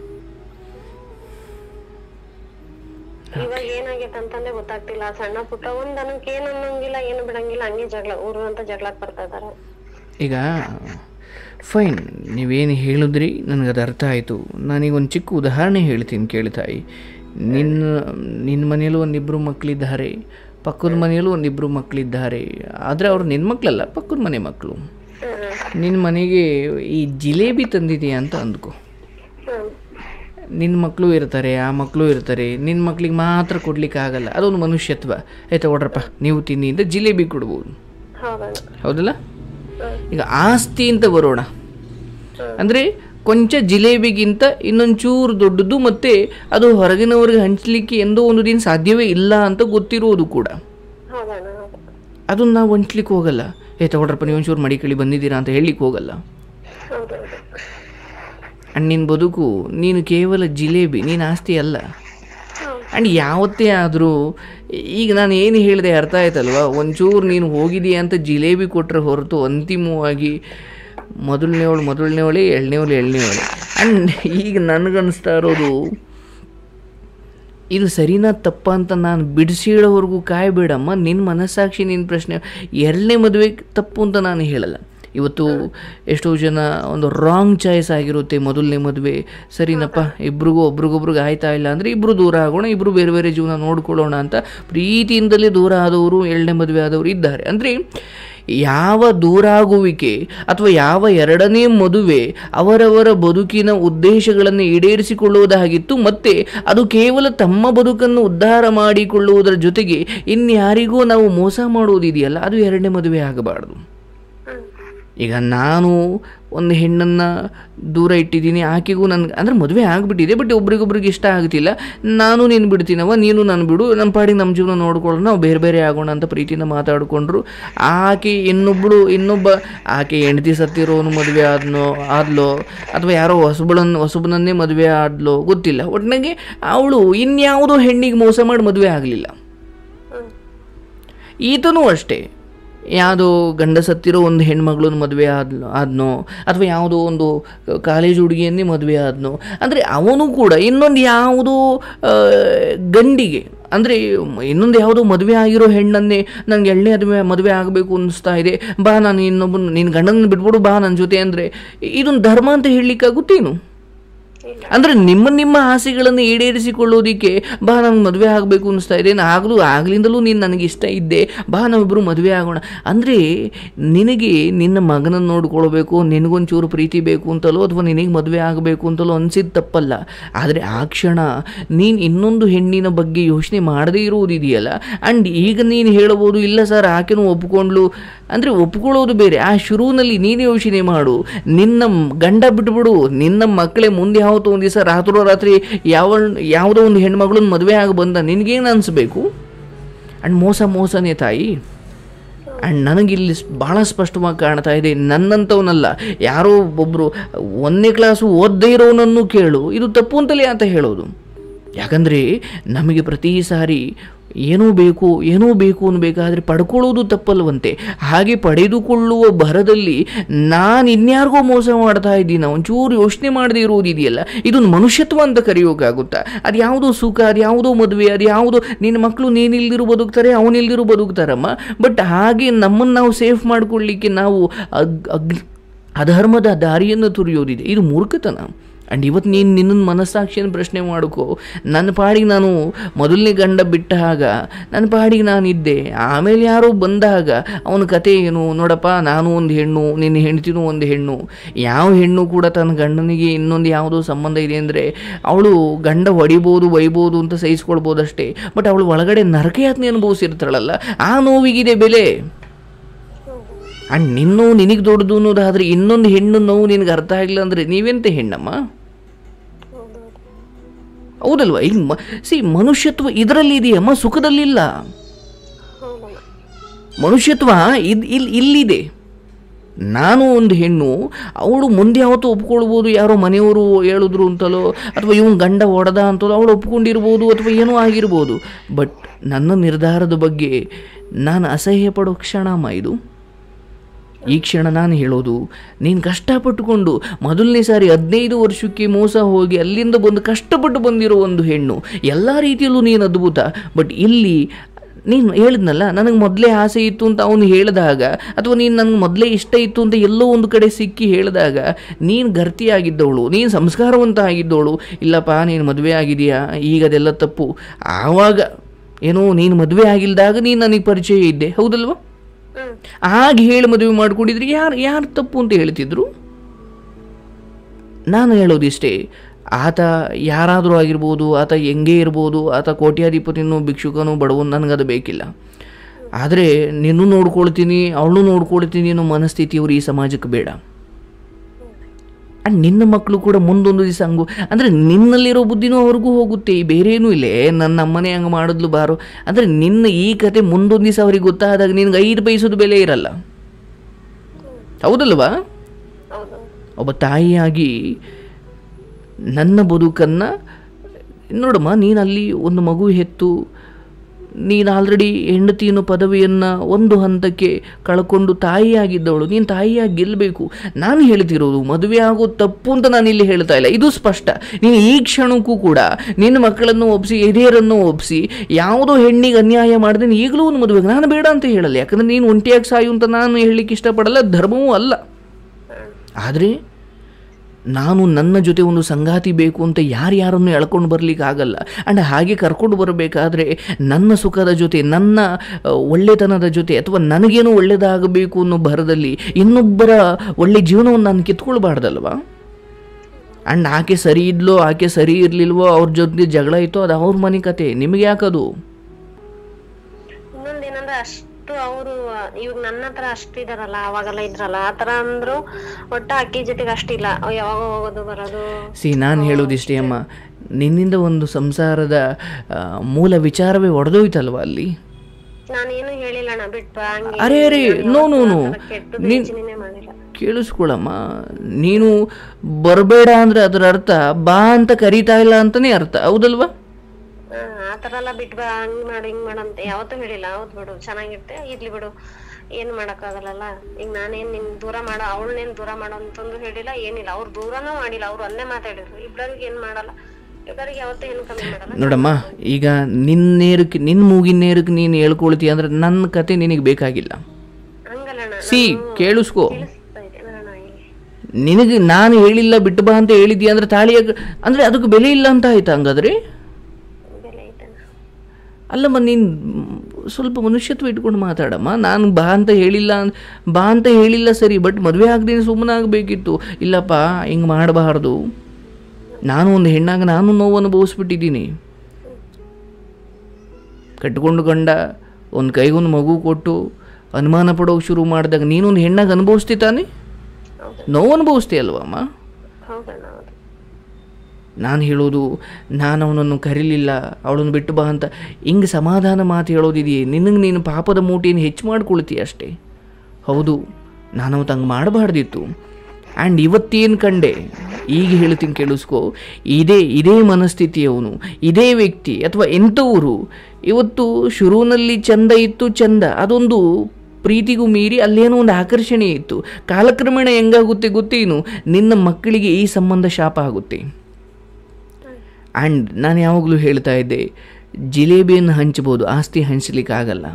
ಇವಾಗ ಏನಾಗೈತೆ ಅಂತಂದ್ರೆ ಗೊತ್ತಾಗ್ತಿಲ್ಲ ಸಣ್ಣ ಪುಟ್ಟ ಒಂದ್ ನನಗ್ ಏನ್ ಅನ್ನಂಗಿಲ್ಲ ಏನು ಬಿಡಂಗಿಲ್ಲ ಹಂಗೆ ಜಗಳ ಊರು ಅಂತ ಜಗಳಕ್ ಬರ್ತಾ ಇದಾರೆ ಈಗ ಫೈನ್ ನೀವೇನು ಹೇಳಿದ್ರಿ ನನಗೆ ಅದು ಅರ್ಥ ಆಯಿತು ನಾನೀಗ ಒಂದು ಚಿಕ್ಕ ಉದಾಹರಣೆ ಹೇಳ್ತೀನಿ ಕೇಳಿ ತಾಯಿ ನಿನ್ನ ನಿನ್ನ ಮನೆಯಲ್ಲೂ ಒಂದಿಬ್ಬರು ಮಕ್ಕಳಿದ್ದಾರೆ ಪಕ್ಕದ ಮನೆಯಲ್ಲೂ ಒಂದಿಬ್ಬರು ಮಕ್ಕಳಿದ್ದಾರೆ ಆದರೆ ಅವ್ರು ನಿನ್ನ ಮಕ್ಕಳಲ್ಲ ಪಕ್ಕದ ಮನೆ ಮಕ್ಕಳು ಹ್ಮ್ ನಿನ್ನ ಮನೆಗೆ ಈ ಜಿಲೇಬಿ ತಂದಿದೆಯಾ ಅಂತ ಅಂದ್ಕೊ ಹ್ಮ್ ನಿನ್ನ ಮಕ್ಕಳು ಇರ್ತಾರೆ ಆ ಮಕ್ಕಳು ಇರ್ತಾರೆ ನಿನ್ನ ಮಕ್ಳಿಗೆ ಮಾತ್ರ ಕೊಡ್ಲಿಕ್ಕೆ ಆಗಲ್ಲ ಅದೊಂದು ಮನುಷ್ಯತ್ವ ಆಯ್ತಾ ಕೊಡ್ರಪ್ಪ ನೀವು ತಿನ್ನಿ ಅಂತ ಜಿಲೇಬಿ ಕೊಡ್ಬೋದು ಹೌದಣ್ಣ ಹೌದಲ್ಲ ಹ್ಮ್ ಈಗ ಆಸ್ತಿ ಅಂತ ಬರೋಣ ಅಂದರೆ ಕೊಂಚ ಜಿಲೇಬಿಗಿಂತ ಇನ್ನೊಂಚೂರು ದೊಡ್ಡದು ಮತ್ತು ಅದು ಹೊರಗಿನವರಿಗೆ ಹಂಚಲಿಕ್ಕೆ ಎಂದೋ ಒಂದು ದಿನ ಸಾಧ್ಯವೇ ಇಲ್ಲ ಅಂತ ಗೊತ್ತಿರುವುದು ಕೂಡ ಹೌದಣ್ಣ ಹೌದು ಅದನ್ನು ನಾವು ಹಂಚ್ಲಿಕ್ಕೆ ಹೋಗಲ್ಲ ಏ ತಗೊಳ್ರಪ್ಪ ನೀವು ಒಂಚೂರು ಮಡಿಕಳಿ ಬಂದಿದ್ದೀರಾ ಅಂತ ಹೇಳಲಿಕ್ಕೆ ಹೋಗಲ್ಲ ಹೌದೌದು ಆ್ಯಂಡ್ ನಿನ್ನ ಬದುಕು ನೀನು ಕೇವಲ ಜಿಲೇಬಿ ನೀನು ಆಸ್ತಿ ಅಲ್ಲ ಹೌದು ಆ್ಯಂಡ್ ಯಾವತ್ತೇ ಆದರೂ ಈಗ ನಾನು ಏನು ಹೇಳಿದೆ ಅರ್ಥ ಆಯ್ತಲ್ವಾ ಒಂಚೂರು ನೀನು ಹೋಗಿದೀಯ ಅಂತ ಜಿಲೇಬಿ ಕೊಟ್ಟರೆ ಹೊರತು ಅಂತಿಮವಾಗಿ ಮೊದಲನೇವಳು ಮೊದಲನೇವಳೆ ಎರಡನೇವಳು ಎರಡನೇವಳೆ ಆ್ಯಂಡ್ ಈಗ ನನಗನ್ನಿಸ್ತಾ ಇರೋದು ಇದು ಸರಿನಾ ತಪ್ಪ ಅಂತ ನಾನು ಬಿಡಿಸಿ ಹೇಳೋವರೆಗೂ ಕಾಯಬೇಡಮ್ಮ ನಿನ್ನ ಮನಸ್ಸಾಕ್ಷಿ ನಿನ್ನ ಪ್ರಶ್ನೆ ಎರಡನೇ ಮದುವೆ ತಪ್ಪು ಅಂತ ನಾನು ಹೇಳಲ್ಲ ಇವತ್ತು ಎಷ್ಟೋ ಜನ ಒಂದು ರಾಂಗ್ ಚಾಯ್ಸ್ ಆಗಿರುತ್ತೆ ಮೊದಲನೇ ಮದುವೆ ಸರಿನಪ್ಪ ಇಬ್ರಿಗೂ ಒಬ್ರಿಗೊಬ್ರಿಗೆ ಆಯ್ತಾ ಇಲ್ಲ ಅಂದರೆ ಇಬ್ಬರು ದೂರ ಆಗೋಣ ಇಬ್ಬರು ಬೇರೆ ಬೇರೆ ಜೀವನ ನೋಡ್ಕೊಳ್ಳೋಣ ಅಂತ ಪ್ರೀತಿಯಿಂದಲೇ ದೂರ ಆದವರು ಎರಡನೇ ಮದುವೆ ಆದವರು ಇದ್ದಾರೆ ಅಂದರೆ ಯಾವ ದೂರಾಗುವಿಕೆ ಅಥವಾ ಯಾವ ಎರಡನೇ ಮದುವೆ ಅವರವರ ಬದುಕಿನ ಉದ್ದೇಶಗಳನ್ನು ಈಡೇರಿಸಿಕೊಳ್ಳುವುದಾಗಿತ್ತು ಮತ್ತೆ ಅದು ಕೇವಲ ತಮ್ಮ ಬದುಕನ್ನು ಉದ್ಧಾರ ಮಾಡಿಕೊಳ್ಳುವುದರ ಜೊತೆಗೆ ಇನ್ಯಾರಿಗೂ ನಾವು ಮೋಸ ಮಾಡುವುದಿದೆಯಲ್ಲ ಅದು ಎರಡನೇ ಮದುವೆ ಆಗಬಾರ್ದು ಹ್ಮ್ ಈಗ ನಾನು ಒಂದು ಹೆಣ್ಣನ್ನು ದೂರ ಇಟ್ಟಿದ್ದೀನಿ ಆಕೆಗೂ ನನಗೆ ಅಂದರೆ ಮದುವೆ ಆಗಿಬಿಟ್ಟಿದೆ ಬಟ್ ಒಬ್ರಿಗೊಬ್ರಿಗೆ ಇಷ್ಟ ಆಗ್ತಿಲ್ಲ ನಾನು ನೀನು ಬಿಡ್ತೀನವ ನೀನು ನಾನು ಬಿಡು ನಮ್ಮ ಪಾಡಿಗೆ ನಮ್ಮ ಜೀವನ ನೋಡ್ಕೊಳ್ಳೋಣ ನಾವು ಬೇರೆ ಬೇರೆ ಆಗೋಣ ಅಂತ ಪ್ರೀತಿನ ಮಾತಾಡಿಕೊಂಡ್ರು ಆಕೆ ಇನ್ನೊಬ್ಬಳು ಇನ್ನೊಬ್ಬ ಆಕೆ ಹೆಂಡತಿ ಸತ್ತಿರೋನು ಮದುವೆ ಆದ್ನೋ ಆದ್ಲೋ ಅಥವಾ ಯಾರೋ ಹೊಸಬಳನ್ನು ಹೊಸಬನನ್ನೇ ಮದುವೆ ಆದ್ಲೋ ಗೊತ್ತಿಲ್ಲ ಒಟ್ಟಿನಾಗೆ ಅವಳು ಇನ್ಯಾವುದೋ ಹೆಣ್ಣಿಗೆ ಮೋಸ ಮಾಡಿ ಮದುವೆ ಆಗಲಿಲ್ಲ ಹ್ಮ್ ಈತನೂ ಅಷ್ಟೇ ಯಾವುದೋ ಗಂಡ ಸತ್ತಿರೋ ಒಂದು ಹೆಣ್ಮಗಳನ್ನ ಮದುವೆ ಆದ್ನೋ ಆದ್ನೋ ಅಥವಾ ಯಾವುದೋ ಒಂದು ಕಾಲೇಜ್ ಹುಡುಗಿಯನ್ನೇ ಮದುವೆ ಆದ್ನೋ ಅಂದರೆ ಅವನು ಕೂಡ ಇನ್ನೊಂದು ಯಾವುದೋ ಆ, ಗಂಡಿಗೆ ಅಂದರೆ ಇನ್ನೊಂದು ಯಾವುದೋ ಮದುವೆ ಆಗಿರೋ ಹೆಣ್ಣನ್ನೇ ನನಗೆ ಎಳ್ಳೆ ಮದುವೆ ಮದುವೆ ಆಗಬೇಕು ಅನ್ನಿಸ್ತಾ ಇದೆ ಬಾ ನಾನು ಇನ್ನೊಬ್ಬನ ನಿನ್ನ ಗಂಡನ ಬಿಟ್ಬಿಡು ಬಾ ನನ್ನ ಜೊತೆ ಅಂದರೆ ಇದೊಂದು ಧರ್ಮ ಅಂತ ಹೇಳಲಿಕ್ಕಾಗುತ್ತೇನು ಇಲ್ಲ ಅಂದರೆ ನಿಮ್ಮ ನಿಮ್ಮ ಆಸೆಗಳನ್ನು ಈಡೇರಿಸಿಕೊಳ್ಳೋದಕ್ಕೆ ಬಾ ನಂಗೆ ಮದುವೆ ಆಗಬೇಕು ಅನಿಸ್ತಾ ಇದೆ ಆಗಲೂ ಆಗ್ಲಿಂದಲೂ ನೀನು ನನಗೆ ಇಷ್ಟ ಇದ್ದೆ ಬಾ ನಾವಿಬ್ಬರು ಮದುವೆ ಆಗೋಣ ಅಂದರೆ ನಿನಗೆ ನಿನ್ನ ಮಗನನ್ನು ನೋಡ್ಕೊಳ್ಬೇಕು ನಿನಗೊಂಚೂರು ಪ್ರೀತಿ ಬೇಕು ಅಂತಲೋ ಅಥವಾ ನಿನಗೆ ಮದುವೆ ಆಗಬೇಕು ಅಂತಲೋ ಅನಿಸಿದ ತಪ್ಪಲ್ಲ ಆದರೆ ಆ ಕ್ಷಣ ನೀನು ಇನ್ನೊಂದು ಹೆಣ್ಣಿನ ಬಗ್ಗೆ ಯೋಚನೆ ಮಾಡದೇ ಇರುವುದಿದೆಯಲ್ಲ ಆ್ಯಂಡ್ ಈಗ ನೀನು ಹೇಳಬಹುದು ಇಲ್ಲ ಸರ್ ಆಕೆನೂ ಒಪ್ಕೊಂಡ್ಲು ಅಂದರೆ ಒಪ್ಕೊಳ್ಳೋದು ಬೇರೆ ಆ ಶುರುವಿನಲ್ಲಿ ನೀನು ಯೋಚನೆ ಮಾಡು ನಿನ್ನ ಗಂಡ ಬಿಟ್ಬಿಡು ನಿನ್ನ ಮಕ್ಕಳೇ ಮುಂದೆ ಯಾವ ಯಾವತ್ತೋ ಒಂದು ದಿವಸ ರಾತ್ರೋ ರಾತ್ರಿ ಯಾವ ಯಾವುದೋ ಒಂದು ಹೆಣ್ಮಗಳನ್ನ ಮದುವೆ ಆಗಿ ಬಂದ ನಿನಗೇನು ಅನಿಸ್ಬೇಕು ಆ್ಯಂಡ್ ಮೋಸ ಮೋಸನೇ ತಾಯಿ ಆ್ಯಂಡ್ ನನಗಿಲ್ಲಿ ಸ್- ಭಾಳ ಸ್ಪಷ್ಟವಾಗಿ ಕಾಣ್ತಾ ಇದೆ ನನ್ನಂಥವನಲ್ಲ ಯಾರೋ ಒಬ್ಬರು ಒಂದನೇ ಕ್ಲಾಸು ಓದದೇ ಇರೋನನ್ನು ಕೇಳು ಇದು ತಪ್ಪು ಅಂತಲೇ ಅಂತ ಹೇಳೋದು ಯಾಕಂದರೆ ನಮಗೆ ಪ್ರತಿ ಸಾರಿ ಏನೋ ಬೇಕು ಏನೋ ಬೇಕು ಅನ್ಬೇಕಾದ್ರೆ ಪಡ್ಕೊಳ್ಳೋದು ತಪ್ಪಲ್ವಂತೆ ಹಾಗೆ ಪಡೆದುಕೊಳ್ಳುವ ಭರದಲ್ಲಿ ನಾನು ಇನ್ಯಾರಿಗೋ ಮೋಸ ಮಾಡ್ತಾ ಇದ್ದೀನಿ ಒಂಚೂರು ಯೋಚನೆ ಮಾಡದೇ ಇರೋದು ಇದೆಯಲ್ಲ ಇದೊಂದು ಮನುಷ್ಯತ್ವ ಅಂತ ಕರೆಯೋಕ್ಕಾಗುತ್ತಾ ಅದು ಯಾವುದೋ ಸುಖ ಅದು ಯಾವುದೋ ಮದುವೆ ಅದು ಯಾವುದೋ ನಿನ್ನ ಮಕ್ಕಳು ನೀನಿಲ್ದಿರು ಬದುಕ್ತಾರೆ ಅವನಿಲ್ದಿರು ಬದುಕ್ತಾರಮ್ಮ ಬಟ್ ಹಾಗೆ ನಮ್ಮನ್ನು ನಾವು ಸೇಫ್ ಮಾಡ್ಕೊಳ್ಳಿಕ್ಕೆ ನಾವು ಅಗ್ ಅಗ್ ಅಧರ್ಮದ ದಾರಿಯನ್ನು ತುರಿಯೋದಿದೆ ಇದು ಮೂರ್ಖತನ ಆ್ಯಂಡ್ ಇವತ್ತು ನೀನು ನಿನ್ನ ಮನಸ್ಸಾಕ್ಷಿಯನ್ನು ಪ್ರಶ್ನೆ ಮಾಡ್ಕೋ ನನ್ನ ಪಾಡಿಗೆ ನಾನು ಮೊದಲನೇ ಗಂಡ ಬಿಟ್ಟ ಆಗ ನನ್ನ ಪಾಡಿಗೆ ನಾನಿದ್ದೆ ಆಮೇಲೆ ಯಾರೋ ಬಂದಾಗ ಅವನ ಕತೆ ಏನು ನೋಡಪ್ಪ ನಾನು ಒಂದು ಹೆಣ್ಣು ನಿನ್ನ ಹೆಂಡ್ತಿನೂ ಒಂದು ಹೆಣ್ಣು ಯಾವ ಹೆಣ್ಣು ಕೂಡ ತನ್ನ ಗಂಡನಿಗೆ ಇನ್ನೊಂದು ಯಾವುದೋ ಸಂಬಂಧ ಇದೆ ಅಂದರೆ ಅವಳು ಗಂಡ ಹೊಡಿಬೋದು ಒಯ್ಬೋದು ಅಂತ ಸಹಿಸ್ಕೊಳ್ಬೋದಷ್ಟೇ ಬಟ್ ಅವಳು ಒಳಗಡೆ ನರಕಯಾತನೆ ಅನುಭವಿಸಿರ್ತಾಳಲ್ಲ ಆ ನೋವಿಗಿದೆ ಬೆಲೆ ಆ್ಯಂಡ್ ನಿನ್ನೋ ನಿನಗೆ ದೊಡ್ಡದು ಅನ್ನೋದಾದ್ರೆ ಇನ್ನೊಂದು ಹೆಣ್ಣು ನೋವು ನಿನಗೆ ಅರ್ಥ ಆಗಿಲ್ಲ ಅಂದರೆ ನೀವೆಂತ ಹೆಣ್ಣಮ್ಮ ಹೌದಲ್ವಾ ಈಗ ಮ ಸಿ ಮನುಷ್ಯತ್ವ ಇದರಲ್ಲಿ ಇದೆಯಮ್ಮ ಸುಖದಲ್ಲಿಲ್ಲ ಹೌದಮ್ಮ ಮನುಷ್ಯತ್ವ ಇದು ಇಲ್ಲಿ ಇಲ್ಲಿದೆ ನಾನು ಒಂದು ಹೆಣ್ಣು ಅವಳು ಮುಂದೆ ಯಾವತ್ತೂ ಒಪ್ಕೊಳ್ಬೋದು ಯಾರೋ ಮನೆಯವರು ಹೇಳಿದ್ರು ಅಂತಲೋ ಅಥವಾ ಇವನ್ ಗಂಡ ಹೊಡೆದ ಅಂತಲೋ ಅವಳು ಒಪ್ಕೊಂಡಿರ್ಬೋದು ಅಥವಾ ಏನೋ ಆಗಿರ್ಬೋದು ಬಟ್ ನನ್ನ ನಿರ್ಧಾರದ ಬಗ್ಗೆ ನಾನು ಅಸಹ್ಯ ಪಡೋ ಕ್ಷಣಮ್ಮ ಇದು ಈ ಕ್ಷಣ ನಾನು ಹೇಳೋದು ನೀನು ಕಷ್ಟಪಟ್ಟುಕೊಂಡು ಮೊದಲನೇ ಸಾರಿ ಹದಿನೈದು ವರ್ಷಕ್ಕೆ ಮೋಸ ಹೋಗಿ ಅಲ್ಲಿಂದ ಬಂದು ಕಷ್ಟಪಟ್ಟು ಬಂದಿರೋ ಒಂದು ಹೆಣ್ಣು ಎಲ್ಲ ರೀತಿಯಲ್ಲೂ ನೀನು ಅದ್ಭುತ ಬಟ್ ಇಲ್ಲಿ ನೀನು ಹೇಳಿದ್ನಲ್ಲ ನನಗೆ ಮೊದಲೇ ಆಸೆ ಇತ್ತು ಅಂತ ಅವನು ಹೇಳಿದಾಗ ಅಥವಾ ನೀನು ನನಗೆ ಮೊದಲೇ ಇಷ್ಟ ಇತ್ತು ಅಂತ ಎಲ್ಲೋ ಒಂದು ಕಡೆ ಸಿಕ್ಕಿ ಹೇಳಿದಾಗ ನೀನು ಗರ್ತಿಯಾಗಿದ್ದವಳು ನೀನು ಸಂಸ್ಕಾರವಂತ ಆಗಿದ್ದವಳು ಇಲ್ಲಪ್ಪ ನೀನು ಮದುವೆ ಆಗಿದೆಯಾ ಈಗ ಅದೆಲ್ಲ ತಪ್ಪು ಆವಾಗ ಏನೋ ನೀನು ಮದುವೆ ಆಗಿಲ್ದಾಗ ನೀನು ನನಗೆ ಪರಿಚಯ ಇದ್ದೆ ಹೌದಲ್ವಾ ಹ್ಮ್ ಆಗ ಹೇಳಿ ಮದುವೆ ಮಾಡ್ಕೊಂಡಿದ್ರೆ ಯಾರು ಯಾರು ತಪ್ಪು ಅಂತ ಹೇಳ್ತಿದ್ರು ನಾನು ಹೇಳೋದಿಷ್ಟೇ ಆತ ಯಾರಾದರೂ ಆಗಿರ್ಬೋದು ಆತ ಹೆಂಗೇ ಇರ್ಬೋದು ಆತ ಕೋಟ್ಯಾಧಿಪತಿನೋ ಭಿಕ್ಷುಕನೋ ಬಡವನು ನನಗದು ಬೇಕಿಲ್ಲ ಆದರೆ ನಿನ್ನೂ ನೋಡ್ಕೊಳ್ತೀನಿ ಅವಳು ನೋಡ್ಕೊಳ್ತೀನಿ ಅನ್ನೋ ಮನಸ್ಥಿತಿ ಅವರು ಈ ಸಮಾಜಕ್ಕೆ ಬೇಡ ಆ್ಯಂಡ್ ನಿನ್ನ ಮಕ್ಕಳು ಕೂಡ ಮುಂದೊಂದು ದಿವಸ ಹಂಗು ಅಂದರೆ ನಿನ್ನಲ್ಲಿರೋ ಬುದ್ಧಿನೂ ಅವ್ರಿಗೂ ಹೋಗುತ್ತೆ ಈ ಬೇರೇನೂ ಇಲ್ಲೇ ನನ್ನ ಅಮ್ಮನೇ ಹಂಗೆ ಮಾಡಿದ್ಲು ಬಾರೋ ಅಂದರೆ ನಿನ್ನ ಈ ಕತೆ ಮುಂದೊಂದು ದಿವಸ ಅವ್ರಿಗೆ ಗೊತ್ತಾದಾಗ ನಿನ್ಗೆ ಐದು ಪೈಸದ ಬೆಲೆ ಇರಲ್ಲ ಹೌದಲ್ವಾ ಹೌದು ಒಬ್ಬ ತಾಯಿಯಾಗಿ ನನ್ನ ಬದುಕನ್ನು ನೋಡಮ್ಮ ನೀನು ಅಲ್ಲಿ ಒಂದು ಮಗು ಹೆತ್ತು ನೀನು ಆಲ್ರೆಡಿ ಹೆಂಡತಿ ಅನ್ನೋ ಪದವಿಯನ್ನು ಒಂದು ಹಂತಕ್ಕೆ ಕಳ್ಕೊಂಡು ತಾಯಿಯಾಗಿದ್ದವಳು ನೀನು ತಾಯಿಯಾಗಿ ಗೆಲ್ಲಬೇಕು ನಾನು ಹೇಳ್ತಿರೋದು ಮದುವೆ ಆಗೋ ತಪ್ಪು ಅಂತ ನಾನು ಇಲ್ಲಿ ಹೇಳ್ತಾ ಇಲ್ಲ ಇದು ಸ್ಪಷ್ಟ ನೀನು ಈ ಕ್ಷಣಕ್ಕೂ ಕೂಡ ನಿನ್ನ ಮಕ್ಕಳನ್ನು ಒಪ್ಪಿಸಿ ಹಿರಿಯರನ್ನು ಒಪ್ಪಿಸಿ ಯಾವುದೋ ಹೆಣ್ಣಿಗೆ ಅನ್ಯಾಯ ಮಾಡಿದ್ರೆ ನೀನು ಈಗಲೂ ಒಂದು ಮದುವೆ ನಾನು ಬೇಡ ಅಂತ ಹೇಳಲ್ಲ ಯಾಕಂದರೆ ನೀನು ಒಂಟಿಯಾಗಿ ಸಾಯು ಅಂತ ನಾನು ಹೇಳಲಿಕ್ಕೆ ಇಷ್ಟಪಡಲ್ಲ ಧರ್ಮವೂ ಅಲ್ಲ ಆದರೆ ನಾನು ನನ್ನ ಜೊತೆ ಒಂದು ಸಂಗಾತಿ ಬೇಕು ಅಂತ ಯಾರ್ಯಾರನ್ನು ಎಳ್ಕೊಂಡು ಬರಲಿಕ್ಕೆ ಆಗಲ್ಲ ಆ್ಯಂಡ್ ಹಾಗೆ ಕರ್ಕೊಂಡು ಬರಬೇಕಾದ್ರೆ ನನ್ನ ಸುಖದ ಜೊತೆ ನನ್ನ ಆ, ಒಳ್ಳೆತನದ ಜೊತೆ ಅಥವಾ ನನಗೇನು ಒಳ್ಳೆಯದಾಗಬೇಕು ಅನ್ನೋ ಭರದಲ್ಲಿ ಇನ್ನೊಬ್ಬರ ಒಳ್ಳೆ ಜೀವನವನ್ನು ನಾನು ಕಿತ್ಕೊಳ್ಬಾರ್ದಲ್ವಾ ಆ್ಯಂಡ್ ಆಕೆ ಸರಿ ಇದ್ಲೋ ಆಕೆ ಸರಿ ಇರಲಿಲ್ವೋ ಅವ್ರ ಜೊತೆ ಜಗಳ ಇತ್ತೋ ಅದು ಅವ್ರ ಮನೆ ಕತೆ ನಿಮಗೆ ಯಾಕದು ಇನ್ನೊಂದೇನಂದ್ರೆ ಅಷ್ಟು ಅವರು ಇವಾಗ ನನ್ನ ಹತ್ರ ಅಷ್ಟು ಇದಾರಲ್ಲ ಅವಾಗೆಲ್ಲ ಇದ್ರಲ್ಲ ಆತರ ಅಂದ್ರು ಒಟ್ಟ ಅಕ್ಕಿ ಜೊತೆಗೆ ಅಷ್ಟಿಲ್ಲ ಅವ್ ಯಾವಾಗ ಹೋಗೋದು ಬರೋದು ಸಿ ನಾನು ಹೇಳೋದಿಷ್ಟೇ ಅಮ್ಮ ನಿನ್ನಿಂದ ಒಂದು ಸಂಸಾರದ ಆ, ಮೂಲ ವಿಚಾರವೇ ಒಡೆದೋಯ್ತಲ್ವ ಅಲ್ಲಿ ನಾನೇನು ಹೇಳಿಲ್ಲ ಅಣ್ಣ ಬಿಟ್ಟು ಹಂಗೆ ಅರೆ ಅರೆ ನೋ ನೋ ನೋ ಕೆಟ್ಟದ್ದು ನೀನ್ ಯೋಚನೆನೇ ಮಾಡಿಲ್ಲ ಕೇಳಿಸ್ಕೊಳಮ್ಮ ನೀನು ಬರಬೇಡ ಅಂದ್ರೆ ಅದರ ಅರ್ಥ ಬಾ ಅಂತ ಕರೀತಾ ಇಲ್ಲ ಅಂತಾನೆ ಅರ್ಥ ಹೌದಲ್ವಾ ಆ, ಆತರ ಎಲ್ಲ ಬಿಟ್ ಬಾ ಹಂಗ್ ಮಾಡು ಹಿಂಗ್ ಮಾಡು ಅಂತ ಯಾವತ್ತೂ ಹೇಳಿಲ್ಲ ಹೌದ್ ಬಿಡು ಚೆನ್ನಾಗಿರ್ತೆ ಇರ್ಲಿ ಬಿಡು ಏನ್ ಮಾಡಕ್ಕಾಗಲ್ಲಲ್ಲ ಈಗ ನಾನೇನ್ ನಿನ್ ದೂರ ಮಾಡೋ ಅವಳನ್ನೇನ್ ದೂರ ಮಾಡೋ ಅಂತಂದು ಹೇಳಿಲ್ಲ ಏನಿಲ್ಲ ಅವ್ರು ದೂರನೂ ಮಾಡಿಲ್ಲ ಅವ್ರು ಒಂದೇ ಮಾತಾಡಿದ್ರು ಇಬ್ಬರಿಗೆ ಏನ್ ಮಾಡಲ್ಲ ಇಬ್ಬರಿಗೆ ಯಾವತ್ತೂ ಏನು ಕಮ್ಮಿ ಮಾಡಲ್ಲ ನೋಡಮ್ಮ ಈಗ ನಿನ್ನ ನೇರಕ್ಕೆ ನಿನ್ನ ಮೂಗಿನ ನೇರಕ್ಕೆ ನೀನು ಹೇಳ್ಕೊಳ್ತೀಯ ಅಂದ್ರೆ ನನ್ನ ಕತೆ ನಿನಗೆ ಬೇಕಾಗಿಲ್ಲ ಹಂಗಲ್ಲ ಅಣ್ಣ ಸಿ ಕೇಳಿಸ್ಕೋ ತಿಳಿಸ್ತಾ ಇದ್ದೇನೆ ಅಣ್ಣ ಇಲ್ಲಿ ನಿನಗೆ ನಾನು ಹೇಳಿಲ್ಲ ಬಿಟ್ಟು ಬಾ ಅಂತ ಹೇಳಿದ್ಯಾ ಅಂದ್ರೆ ತಾಳಿಯಾಗ ಅಂದರೆ ಅದಕ್ಕೆ ಬೆಲೆ ಇಲ್ಲ ಅಂತ ಆಯ್ತಾ ಹಂಗಾದ್ರೆ ಬೆಲೆ ಐತಣ್ಣ ಅಲ್ಲಮ್ಮ ನೀನು ಸ್ವಲ್ಪ ಮನುಷ್ಯತ್ವ ಇಟ್ಕೊಂಡು ಮಾತಾಡಮ್ಮ ನಾನು ಬಾ ಅಂತ ಹೇಳಿಲ್ಲ ಅನ್- ಬಾ ಅಂತ ಹೇಳಿಲ್ಲ ಸರಿ ಬಟ್ ಮದುವೆ ಆಗದೇನೆ ಸುಮ್ಮನೆ ಆಗಬೇಕಿತ್ತು ಇಲ್ಲಪ್ಪ ಹಿಂಗೆ ಮಾಡಬಾರ್ದು ನಾನು ಒಂದು ಹೆಣ್ಣಾಗ ನಾನು ನೋವು ಅನುಭವಿಸ್ಬಿಟ್ಟಿದ್ದೀನಿ ಕಟ್ಕೊಂಡು ಗಂಡ ಒಂದು ಕೈಗೊಂದು ಮಗು ಕೊಟ್ಟು ಅನುಮಾನ ಪಡೋಕೆ ಶುರು ಮಾಡಿದಾಗ ನೀನೊಂದು ಹೆಣ್ಣಾಗ ಅನುಭವಿಸ್ತಿ ತಾನೆ ಹೌದು ನೋವು ಅನುಭವಿಸ್ತೀಯಲ್ವಮ್ಮ ಹೌದಣ್ಣ ಹೌದು ನಾನು ಹೇಳೋದು ನಾನು ಅವನನ್ನು ಕರೀಲಿಲ್ಲ ಅವಳನ್ನು ಬಿಟ್ಟು ಬಾ ಅಂತ ಹಿಂಗೆ ಸಮಾಧಾನ ಮಾತು ಹೇಳೋದಿದೆಯೇ ನಿನಗೆ ನೀನು ಪಾಪದ ಮೂಟೆಯನ್ನು ಹೆಚ್ಚು ಮಾಡ್ಕೊಳ್ತೀಯ ಅಷ್ಟೇ ಹೌದು ನಾನು ಅವತ್ತು ಹಂಗೆ ಮಾಡಬಾರ್ದಿತ್ತು ಆ್ಯಂಡ್ ಇವತ್ತೇನು ಕಂಡೆ ಈಗ ಹೇಳ್ತೀನಿ ಕೇಳಿಸ್ಕೊ ಇದೇ ಇದೇ ಮನಸ್ಥಿತಿಯವನು ಇದೇ ವ್ಯಕ್ತಿ ಅಥವಾ ಎಂಥವರು ಇವತ್ತು ಶುರುವಿನಲ್ಲಿ ಚಂದ ಇತ್ತು ಚಂದ ಅದೊಂದು ಪ್ರೀತಿಗೂ ಮೀರಿ ಅಲ್ಲೇನೋ ಒಂದು ಆಕರ್ಷಣೆ ಇತ್ತು ಕಾಲಕ್ರಮೇಣ ಹೆಂಗಾಗುತ್ತೆ ಗೊತ್ತೇನು ನಿನ್ನ ಮಕ್ಕಳಿಗೆ ಈ ಸಂಬಂಧ ಶಾಪ ಆಗುತ್ತೆ ಆ್ಯಂಡ್ ನಾನು ಯಾವಾಗಲೂ ಹೇಳ್ತಾ ಇದ್ದೆ ಜಿಲೇಬಿಯನ್ನು ಹಂಚ್ಬೋದು ಆಸ್ತಿ ಹಂಚಲಿಕ್ಕಾಗಲ್ಲ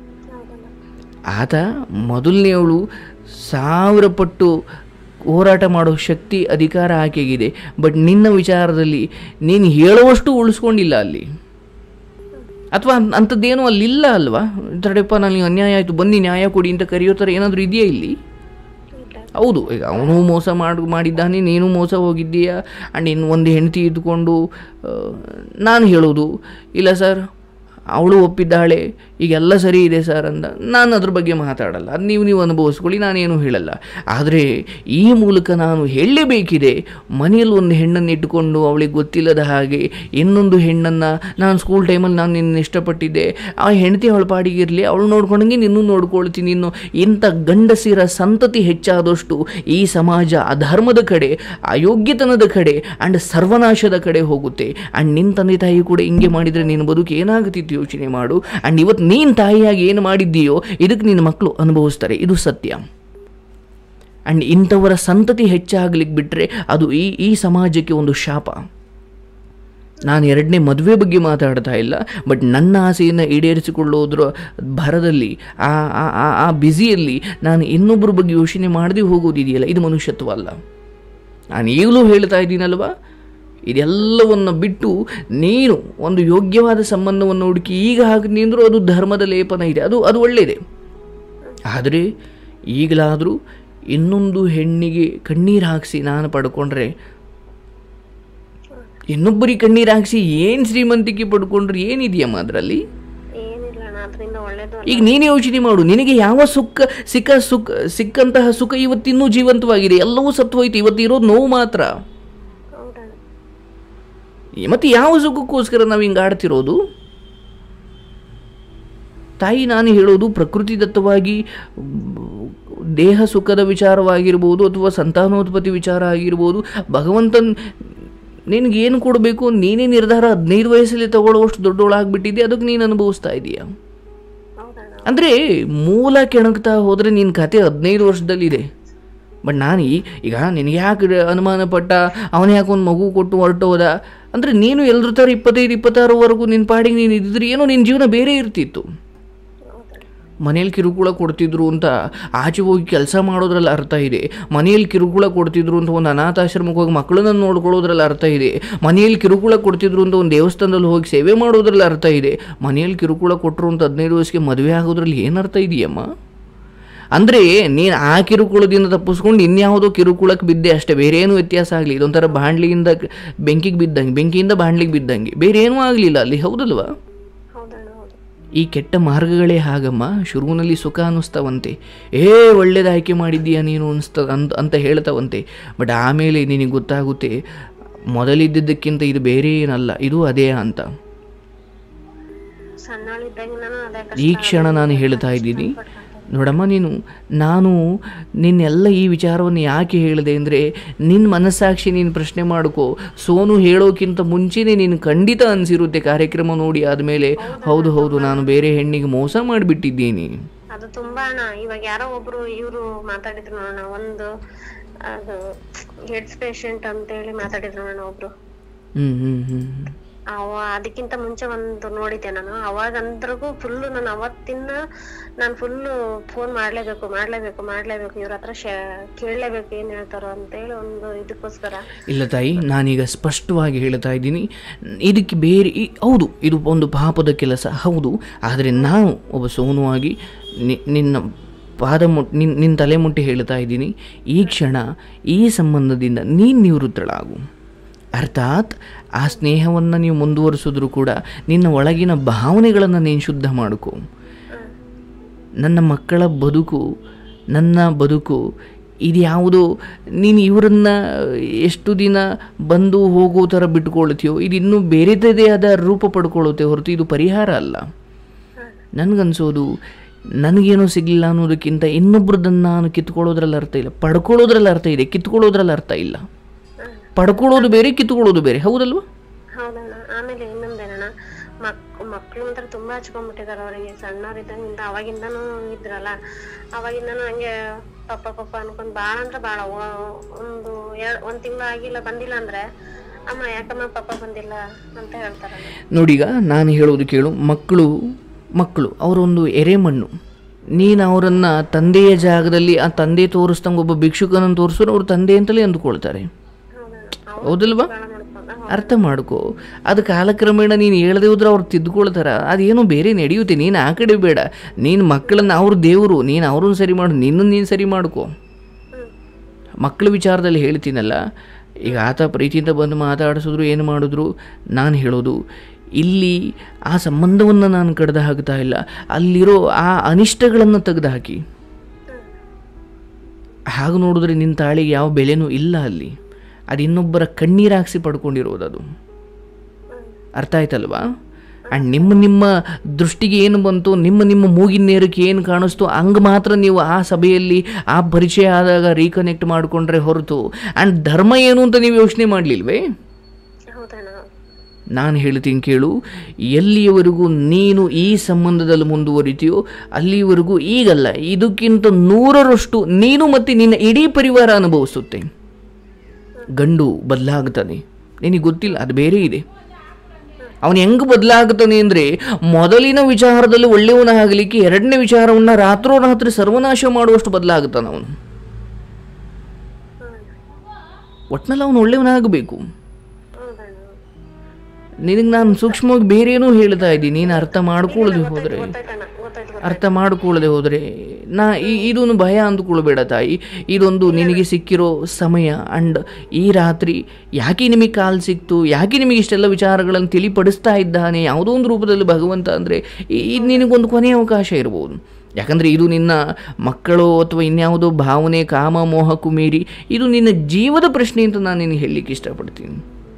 ಆತ ಮೊದಲನೆಯವಳು ಸಾವಿರ ಪಟ್ಟು ಹೋರಾಟ ಮಾಡೋ ಶಕ್ತಿ ಅಧಿಕಾರ ಆಕೆಗಿದೆ ಬಟ್ ನಿನ್ನ ವಿಚಾರದಲ್ಲಿ ನೀನು ಹೇಳುವಷ್ಟು ಉಳಿಸ್ಕೊಂಡಿಲ್ಲ ಅಲ್ಲಿ ಅಥವಾ ಅಂಥದ್ದೇನೂ ಅಲ್ಲಿಲ್ಲ ಅಲ್ವಾ ತಡೆಯಪ್ಪ ನನಗೆ ಅನ್ಯಾಯ ಆಯಿತು ಬನ್ನಿ ನ್ಯಾಯ ಕೊಡಿ ಅಂತ ಕರೆಯೋ ಥರ ಏನಾದರೂ ಇದೆಯಾ ಇಲ್ಲಿ ಹೌದು ಈಗ ಅವನು ಮೋಸ ಮಾಡಿ ಮಾಡಿದ್ದಾನೆ ನೀನು ಮೋಸ ಹೋಗಿದ್ದೀಯಾ ಆ್ಯಂಡ್ ಇನ್ನು ಒಂದು ಹೆಂಡತಿ ಇದ್ದುಕೊಂಡು ಆ, ನಾನು ಹೇಳೋದು ಇಲ್ಲ ಸರ್ ಅವಳು ಒಪ್ಪಿದ್ದಾಳೆ ಈಗೆಲ್ಲ ಸರಿ ಇದೆ ಸರ್ ಅಂದ ನಾನು ಅದ್ರ ಬಗ್ಗೆ ಮಾತಾಡಲ್ಲ ಅದು ನೀವು ನೀವು ಅನುಭವಿಸ್ಕೊಳ್ಳಿ ನಾನೇನು ಹೇಳಲ್ಲ ಆದರೆ ಈ ಮೂಲಕ ನಾನು ಹೇಳಲೇಬೇಕಿದೆ ಮನೆಯಲ್ಲಿ ಒಂದು ಹೆಣ್ಣನ್ನು ಇಟ್ಟುಕೊಂಡು ಅವಳಿಗೆ ಗೊತ್ತಿಲ್ಲದ ಹಾಗೆ ಇನ್ನೊಂದು ಹೆಣ್ಣನ್ನು ನಾನು ಸ್ಕೂಲ್ ಟೈಮಲ್ಲಿ ನಾನು ನಿನ್ನ ಇಷ್ಟಪಟ್ಟಿದ್ದೆ ಆ ಹೆಂಡತಿ ಅವಳ ಪಾಡಿಗಿರಲಿ ಅವಳು ನೋಡ್ಕೊಂಡಂಗೆ ನಿನ್ನೂ ನೋಡ್ಕೊಳ್ತೀನಿ ಇನ್ನು ಇಂಥ ಗಂಡಸಿರ ಸಂತತಿ ಹೆಚ್ಚಾದಷ್ಟು ಈ ಸಮಾಜ ಅಧರ್ಮದ ಕಡೆ ಅಯೋಗ್ಯತನದ ಕಡೆ ಆ್ಯಂಡ್ ಸರ್ವನಾಶದ ಕಡೆ ಹೋಗುತ್ತೆ ಆ್ಯಂಡ್ ನಿನ್ನ ತಂದೆ ತಾಯಿ ಕೂಡ ಹಿಂಗೆ ಮಾಡಿದರೆ ನಿನ್ನ ಬದುಕು ಏನಾಗುತ್ತಿತ್ತು ಯೋಚನೆ ಮಾಡು ಆ್ಯಂಡ್ ಇವತ್ತು ನೀನು ತಾಯಿಯಾಗಿ ಏನು ಮಾಡಿದ್ದೀಯೋ ಇದಕ್ಕೆ ನಿನ್ನ ಮಕ್ಕಳು ಅನುಭವಿಸ್ತಾರೆ ಇದು ಸತ್ಯ ಆ್ಯಂಡ್ ಇಂಥವರ ಸಂತತಿ ಹೆಚ್ಚಾಗ್ಲಿಕ್ಕೆ ಬಿಟ್ಟರೆ ಅದು ಈ ಈ ಸಮಾಜಕ್ಕೆ ಒಂದು ಶಾಪ ನಾನು ಎರಡನೇ ಮದುವೆ ಬಗ್ಗೆ ಮಾತಾಡ್ತಾ ಇಲ್ಲ ಬಟ್ ನನ್ನ ಆಸೆಯನ್ನು ಈಡೇರಿಸಿಕೊಳ್ಳೋದ್ರ ಭರದಲ್ಲಿ ಆ ಆ- ಆ ಆ ಬ್ಯುಸಿಯಲ್ಲಿ ನಾನು ಇನ್ನೊಬ್ಬರ ಬಗ್ಗೆ ಯೋಚನೆ ಮಾಡದೆ ಹೋಗೋದಿದೆಯಲ್ಲ ಇದು ಮನುಷ್ಯತ್ವ ಅಲ್ಲ ನಾನು ಈಗಲೂ ಹೇಳ್ತಾ ಇದ್ದೀನಲ್ವಾ ಇದೆಲ್ಲವನ್ನು ಬಿಟ್ಟು ನೀನು ಒಂದು ಯೋಗ್ಯವಾದ ಸಂಬಂಧವನ್ನು ಹುಡುಕಿ ಈಗ ಹಾಗೆ ಅಂದರೂ ಅದು ಧರ್ಮದ ಲೇಪನ ಇದೆ ಅದು ಅದು ಒಳ್ಳೆಯದೇ ಆದರೆ ಈಗಲಾದರೂ ಇನ್ನೊಂದು ಹೆಣ್ಣಿಗೆ ಕಣ್ಣೀರು ಹಾಕಿಸಿ ನಾನು ಪಡ್ಕೊಂಡ್ರೆ ಇನ್ನೊಬ್ಬರಿಗೆ ಕಣ್ಣೀರು ಹಾಕಿಸಿ ಏನು ಶ್ರೀಮಂತಿಕೆ ಪಡ್ಕೊಂಡ್ರೆ ಏನಿದೆಯಮ್ಮ ಅದರಲ್ಲಿ ಏನಿಲ್ಲ ಅಣ್ಣ ಅದರಿಂದ ಒಳ್ಳೇದು ಈಗ ನೀನೇ ಯೋಚನೆ ಮಾಡು ನಿನಗೆ ಯಾವ ಸುಖ ಸಿಕ್ಕ ಸುಖ ಸಿಕ್ಕಂತಹ ಸುಖ ಇವತ್ತಿನ್ನೂ ಜೀವಂತವಾಗಿದೆ ಎಲ್ಲವೂ ಸತ್ವೋಯ್ತು ಇವತ್ತು ಇರೋದು ನೋವು ಮಾತ್ರ ಹೌದಣ್ಣ ಮತ್ತೆ ಯಾವ ಸುಖಕ್ಕೋಸ್ಕರ ನಾವು ಹಿಂಗೆ ಆಡ್ತಿರೋದು ತಾಯಿ ನಾನು ಹೇಳೋದು ಪ್ರಕೃತಿದತ್ತವಾಗಿ ಮ್, ದೇಹ ಸುಖದ ವಿಚಾರವಾಗಿರ್ಬೋದು ಅಥವಾ ಸಂತಾನೋತ್ಪತ್ತಿ ವಿಚಾರ ಆಗಿರ್ಬೋದು ಭಗವಂತನ್ ನಿನಗೇನು ಕೊಡಬೇಕು ನೀನೇ ನಿರ್ಧಾರ ಹದಿನೈದು ವಯಸ್ಸಲ್ಲಿ ತಗೊಳ್ಳೋವಷ್ಟು ದೊಡ್ಡವಳಾಗ್ಬಿಟ್ಟಿದ್ದೆ ಅದಕ್ಕೆ ನೀನು ಅನುಭವಿಸ್ತಾ ಇದೀಯ ಹೌದಣ್ಣ ಅಂದರೆ ಮೂಲ ಕೆಣಕ್ತಾ ಹೋದರೆ ನಿನ್ನ ಕತೆ ಹದಿನೈದು ವರ್ಷದಲ್ಲಿದೆ ಬಟ್ ನಾನು ಈ ಈಗ ನಿನಗೆ ಯಾಕೆ ಅನುಮಾನ ಪಟ್ಟ ಅವನು ಯಾಕೆ ಒಂದು ಮಗು ಕೊಟ್ಟು ಹೊರಟೋದ ಅಂದರೆ ನೀನು ಎಲ್ಲರ ಥರ ಇಪ್ಪತ್ತೈದು ಇಪ್ಪತ್ತಾರವರೆಗೂ ನಿನ್ನ ಪಾಡಿಗೆ ನೀನು ಇದ್ದಿದ್ರೆ ಏನೋ ನಿನ್ನ ಜೀವನ ಬೇರೆ ಇರ್ತಿತ್ತು ಹೌದಣ್ಣ ಮನೇಲಿ ಕಿರುಕುಳ ಕೊಡ್ತಿದ್ರು ಅಂತ ಆಚೆ ಹೋಗಿ ಕೆಲಸ ಮಾಡೋದ್ರಲ್ಲಿ ಅರ್ಥ ಇದೆ ಮನೆಯಲ್ಲಿ ಕಿರುಕುಳ ಕೊಡ್ತಿದ್ರು ಅಂತ ಒಂದು ಅನಾಥಾಶ್ರಮಕ್ಕೆ ಹೋಗಿ ಮಕ್ಕಳನ್ನ ನೋಡ್ಕೊಳ್ಳೋದ್ರಲ್ಲಿ ಅರ್ಥ ಇದೆ ಮನೆಯಲ್ಲಿ ಕಿರುಕುಳ ಕೊಡ್ತಿದ್ರು ಅಂತ ಒಂದು ದೇವಸ್ಥಾನದಲ್ಲಿ ಹೋಗಿ ಸೇವೆ ಮಾಡೋದ್ರಲ್ಲಿ ಅರ್ಥ ಇದೆ ಮನೆಯಲ್ಲಿ ಕಿರುಕುಳ ಕೊಟ್ಟರು ಅಂತ ಹದಿನೈದು ವಯಸ್ಸಿಗೆ ಮದುವೆ ಆಗೋದ್ರಲ್ಲಿ ಏನು ಅರ್ಥ ಇದೆಯಮ್ಮ ಅಂದರೆ ನೀನು ಆ ಕಿರುಕುಳದಿಂದ ತಪ್ಪಿಸ್ಕೊಂಡು ಇನ್ಯಾವುದೋ ಕಿರುಕುಳಕ್ಕೆ ಬಿದ್ದೆ ಅಷ್ಟೇ ಬೇರೆ ಏನೂ ವ್ಯತ್ಯಾಸ ಆಗಲಿ ಇದೊಂಥರ ಬಾಂಡ್ಲಿಯಿಂದ ಬೆಂಕಿಗೆ ಬಿದ್ದಂಗೆ ಬೆಂಕಿಯಿಂದ ಬಾಂಡ್ಲಿಗೆ ಬಿದ್ದಂಗೆ ಬೇರೆ ಏನೂ ಆಗಲಿಲ್ಲ ಅಲ್ಲಿ ಹೌದಲ್ವಾ ಹೌದಣ್ಣ ಹೌದು ಈ ಕೆಟ್ಟ ಮಾರ್ಗಗಳೇ ಹಾಗಮ್ಮ ಶುರುವಿನಲ್ಲಿ ಸುಖ ಅನ್ನಿಸ್ತವಂತೆ ಏ ಒಳ್ಳೇದು ಆಯ್ಕೆ ಮಾಡಿದ್ದೀಯಾ ನೀನು ಅನಿಸ್ತ ಅಂತ ಅಂತ ಹೇಳ್ತವಂತೆ ಬಟ್ ಆಮೇಲೆ ನಿನಗೆ ಗೊತ್ತಾಗುತ್ತೆ ಮೊದಲಿದ್ದದ್ದಕ್ಕಿಂತ ಇದು ಬೇರೆ ಏನಲ್ಲ ಇದು ಅದೇ ಅಂತ ಸಣ್ಣಳಿದ್ದಾಗ ನಾನು ಅದೇ ಈ ಕಷ್ಟ ಕ್ಷಣ ನಾನು ಹೇಳ್ತಾ ಇದ್ದೀನಿ ನೋಡಮ್ಮ ನೀನು ನಾನು ನಿನ್ನೆಲ್ಲ ಈ ವಿಚಾರವನ್ನು ಯಾಕೆ ಹೇಳಿದೆ ಅಂದರೆ ನಿನ್ನ ಮನಸ್ಸಾಕ್ಷಿ ನೀನು ಪ್ರಶ್ನೆ ಮಾಡ್ಕೋ ಸೋನು ಹೇಳೋಕ್ಕಿಂತ ಮುಂಚೆನೇ ನೀನು ಖಂಡಿತ ಅನಿಸಿರುತ್ತೆ ಕಾರ್ಯಕ್ರಮ ನೋಡಿ ಆದಮೇಲೆ ಹೌದು ಹೌದು ನಾನು ಬೇರೆ ಹೆಣ್ಣಿಗೆ ಮೋಸ ಮಾಡಿಬಿಟ್ಟಿದ್ದೀನಿ ಅದು ತುಂಬಾ ಅಣ್ಣ ಇವಾಗ ಯಾರೋ ಒಬ್ರು ಇವ್ರು ಮಾತಾಡಿದ್ರು ನೋಡೋಣ ಒಂದು ಅದು ಹೆಡ್ಸ್ ಪೇಷಂಟ್ ಅಂತ ಹೇಳಿ ಮಾತಾಡಿದ್ರು ನೋಡೋಣ ಒಬ್ರು ಹ್ಞೂ ಹ್ಞೂ ಹ್ಞೂ ಅವ ಅದಕ್ಕಿಂತ ಮುಂಚೆ ಒಂದು ನೋಡಿದ್ದೆ ನಾನು ಅವಾಗ ಅಂದ್ರಿಗೂ ಫುಲ್ ನಾನು ಅವತ್ತಿನ ನಾನು ಫುಲ್ ಫೋನ್ ಮಾಡ್ಲೇಬೇಕು ಮಾಡ್ಲೇಬೇಕು ಮಾಡ್ಲೇಬೇಕು ಇವ್ರ ಹತ್ರ ಶೇ ಕೇಳಲೇಬೇಕು ಏನ್ ಹೇಳ್ತಾರೋ ಅಂತೇಳಿ ಒಂದು ಇದಕ್ಕೋಸ್ಕರ ಇಲ್ಲ ತಾಯಿ ನಾನೀಗ ಸ್ಪಷ್ಟವಾಗಿ ಹೇಳ್ತಾ ಇದ್ದೀನಿ ಇದಕ್ಕೆ ಬೇರೆ ಈ- ಹೌದು ಇದು ಒಂದು ಪಾಪದ ಕೆಲಸ ಹೌದು ಆದರೆ ನಾನು ಒಬ್ಬ ಸೋನುವಾಗಿ ನಿ- ನಿನ್ನ ಪಾದ ಮುಟ್ ನಿನ್ನ ನಿನ್ನ ತಲೆ ಮುಟ್ಟಿ ಹೇಳ್ತಾ ಇದ್ದೀನಿ ಈ ಕ್ಷಣ ಈ ಸಂಬಂಧದಿಂದ ನೀನು ನಿವೃತ್ತಳಾಗು ಅರ್ಥಾತ್ ಆ ಸ್ನೇಹವನ್ನು ನೀವು ಮುಂದುವರಿಸಿದ್ರು ಕೂಡ ನಿನ್ನ ಒಳಗಿನ ಭಾವನೆಗಳನ್ನು ನೀನು ಶುದ್ಧ ಮಾಡ್ಕೊ ನನ್ನ ಮಕ್ಕಳ ಬದುಕು ನನ್ನ ಬದುಕು ಇದು ಯಾವುದು ನೀನು ಇವರನ್ನು ಎಷ್ಟು ದಿನ ಬಂದು ಹೋಗೋ ಥರ ಬಿಟ್ಕೊಳ್ತೀಯೋ ಇದು ಇನ್ನೂ ಬೇರೆದೇ ಆದ ರೂಪ ಪಡ್ಕೊಳ್ಳುತ್ತೆ ಹೊರತು ಇದು ಪರಿಹಾರ ಅಲ್ಲ ನನಗನ್ಸೋದು ನನಗೇನೋ ಸಿಗಲಿಲ್ಲ ಅನ್ನೋದಕ್ಕಿಂತ ಇನ್ನೊಬ್ರದನ್ನು ನಾನು ಕಿತ್ಕೊಳ್ಳೋದ್ರಲ್ಲಿ ಅರ್ಥ ಇಲ್ಲ ಪಡ್ಕೊಳ್ಳೋದ್ರಲ್ಲಿ ಅರ್ಥ ಇದೆ ಕಿತ್ಕೊಳ್ಳೋದ್ರಲ್ಲಿ ಅರ್ಥ ಇಲ್ಲ ಪಡ್ಕೊಳ್ಳೋದು ಬೇರೆ ಕಿತ್ಕೊಳ್ಳೋದು ಬೇರೆ ಹೌದಲ್ವಾ ಹೌದಣ್ಣ ಆಮೇಲೆ ಇನ್ನೊಂದೇನಣ್ಣ ಮಕ್ ಮಕ್ಳು ಮಾತ್ರ ತುಂಬಾ ಹಚ್ಕೊಂಡ್ಬಿಟ್ಟಿದಾರೆ ಅವರಿಗೆ ಸಣ್ಣವ್ರಿದ್ದಂಗಿಂದ ಅವಾಗಿಂದನೂ ಇದ್ರಲ್ಲ ಅವಾಗಿಂದನೂ ಹಂಗೆ ಪಪ್ಪ ಪಪ್ಪ ಅನ್ಕೊಂಡ್ ಬಾಳ ಅಂದ್ರೆ ಬಾಳ ಒ- ಒಂದು ಎರಡ್ ಒಂದ್ ತಿಂಗಳು ಆಗಿಲ್ಲ ಬಂದಿಲ್ಲ ಅಂದ್ರೆ ಅಮ್ಮ ಯಾಕಮ್ಮ ಪಪ್ಪ ಬಂದಿಲ್ಲ ಅಂತ ಹೇಳ್ತಾರಣ್ಣ ನೋಡೀಗ ನಾನು ಹೇಳೋದು ಕೇಳು ಮಕ್ಕಳು ಮಕ್ಕಳು ಅವರೊಂದು ಎರೆಮಣ್ಣು ನೀನು ಅವರನ್ನು ತಂದೆಯ ಜಾಗದಲ್ಲಿ ಆ ತಂದೆ ತೋರಿಸ್ದಂಗೆ ಒಬ್ಬ ಭಿಕ್ಷುಕನನ್ನು ತೋರಿಸಿದ್ರೆ ಅವ್ರು ತಂದೆ ಅಂತಲೇ ಅಂದ್ಕೊಳ್ತಾರೆ ಹೌದಣ್ಣ ಅವ್ರು ಹೌದಲ್ವಾ ಬಾಳ ಮಾಡ್ಕೊಂಡ ಅರ್ಥ ಮಾಡ್ಕೋ ಅದು ಕಾಲಕ್ರಮೇಣ ನೀನು ಹೇಳದೆ ಹೋದ್ರೆ ಅವ್ರು ತಿದ್ದುಕೊಳ್ತಾರ ಅದೇನೋ ಬೇರೆ ನಡೆಯುತ್ತೆ ನೀನು ಆ ಕಡೆ ಬೇಡ ನೀನು ಮಕ್ಕಳನ್ನ ಅವ್ರ ದೇವರು ನೀನು ಅವ್ರನ್ನ ಸರಿ ಮಾಡು ನಿನ್ನನ್ನು ನೀನು ಸರಿ ಮಾಡ್ಕೋ ಮಕ್ಕಳ ವಿಚಾರದಲ್ಲಿ ಹೇಳ್ತೀನಲ್ಲ ಈಗ ಆತ ಪ್ರೀತಿಯಿಂದ ಬಂದು ಮಾತಾಡಿಸಿದ್ರು ಏನು ಮಾಡಿದ್ರು ನಾನು ಹೇಳೋದು ಇಲ್ಲಿ ಆ ಸಂಬಂಧವನ್ನು ನಾನು ಕಡ್ದು ಹಾಕ್ತಾ ಇಲ್ಲ ಅಲ್ಲಿರೋ ಆ ಅನಿಷ್ಟಗಳನ್ನು ತೆಗೆದು ಹಾಕಿ ಹಾಗೆ ನೋಡಿದ್ರೆ ನಿನ್ನ ತಾಳಿಗೆ ಯಾವ ಬೆಲೆನೂ ಇಲ್ಲ ಅಲ್ಲಿ ಅದು ಇನ್ನೊಬ್ಬರ ಕಣ್ಣೀರಾಗಿಸಿ ಪಡ್ಕೊಂಡಿರೋದು ಅದು ಅರ್ಥ ಆಯ್ತಲ್ವಾ ಆ್ಯಂಡ್ ನಿಮ್ಮ ನಿಮ್ಮ ದೃಷ್ಟಿಗೆ ಏನು ಬಂತು ನಿಮ್ಮ ನಿಮ್ಮ ಮೂಗಿನ ನೇರಕ್ಕೆ ಏನು ಕಾಣಿಸ್ತು ಹಂಗೆ ಮಾತ್ರ ನೀವು ಆ ಸಭೆಯಲ್ಲಿ ಆ ಪರಿಚಯ ಆದಾಗ ರೀಕನೆಕ್ಟ್ ಮಾಡಿಕೊಂಡ್ರೆ ಹೊರತು ಆ್ಯಂಡ್ ಧರ್ಮ ಏನು ಅಂತ ನೀವು ಯೋಚನೆ ಮಾಡಲಿಲ್ವೇ ಹೌದಣ್ಣ ನಾನು ಹೇಳ್ತೀನಿ ಕೇಳು ಎಲ್ಲಿಯವರೆಗೂ ನೀನು ಈ ಸಂಬಂಧದಲ್ಲಿ ಮುಂದುವರಿತೀಯೋ ಅಲ್ಲಿಯವರೆಗೂ ಈಗಲ್ಲ ಇದಕ್ಕಿಂತ ನೂರರಷ್ಟು ನೀನು ಮತ್ತು ನಿನ್ನ ಇಡೀ ಪರಿವಾರ ಅನುಭವಿಸುತ್ತೆ ಗಂಡು ಬದಲಾಗ್ತಾನೆ ನಿನಗೆ ಗೊತ್ತಿಲ್ಲ ಅದು ಬೇರೆ ಇದೆ ಅವನು ಹೆಂಗೆ ಬದಲಾಗ್ತಾನೆ ಅಂದರೆ ಮೊದಲಿನ ವಿಚಾರದಲ್ಲಿ ಒಳ್ಳೆಯವನಾಗಲಿಕ್ಕೆ ಎರಡನೇ ವಿಚಾರವನ್ನು ರಾತ್ರೋರಾತ್ರಿ ಸರ್ವನಾಶ ಮಾಡುವಷ್ಟು ಬದಲಾಗ್ತಾನೆ ಅವನು ಒಟ್ನಲ್ಲಿ ಅವನು ಒಳ್ಳೆಯವನಾಗಬೇಕು ಹೌದಣ್ಣ ನಿನಗೆ ನಾನು ಸೂಕ್ಷ್ಮವಾಗಿ ಬೇರೇನೂ ಹೇಳ್ತಾ ಇದ್ದೀನಿ ನೀನು ಅರ್ಥ ಮಾಡ್ಕೊಳ್ಳದೆ ಹೋದರೆ ಗೊತ್ತಾಯ್ತಣ್ಣ ಗೊತ್ತಾಯ್ತು ಅರ್ಥ ಮಾಡ್ಕೊಳ್ಳದೆ ಹೋದರೆ ನಾ ಈ- ಇದೊಂದು ಭಯ ಅಂದ್ಕೊಳ್ಬೇಡ ತಾಯಿ ಇದೊಂದು ನಿನಗೆ ಸಿಕ್ಕಿರೋ ಸಮಯ ಅಂಡ್ ಈ ರಾತ್ರಿ ಯಾಕೆ ನಿಮಗೆ ಕಾಲ್ ಸಿಕ್ತು ಯಾಕೆ ನಿಮಗೆ ಇಷ್ಟೆಲ್ಲ ವಿಚಾರಗಳನ್ನು ತಿಳಿಪಡಿಸ್ತಾ ಇದ್ದಾನೆ ಯಾವುದೋ ಒಂದು ರೂಪದಲ್ಲಿ ಭಗವಂತ ಅಂದರೆ ಇದು ನಿನಗೊಂದು ಕೊನೆಯ ಅವಕಾಶ ಇರ್ಬೋದು ಯಾಕಂದರೆ ಇದು ನಿನ್ನ ಮಕ್ಕಳು ಅಥವಾ ಇನ್ಯಾವುದೋ ಭಾವನೆ ಕಾಮ ಮೋಹಕ್ಕೂ ಮೀರಿ ಇದು ನಿನ್ನ ಜೀವದ ಪ್ರಶ್ನೆ ಅಂತ ನಾನು ನಿನಗೆ ಹೇಳಲಿಕ್ಕೆ ಇಷ್ಟಪಡ್ತೀನಿ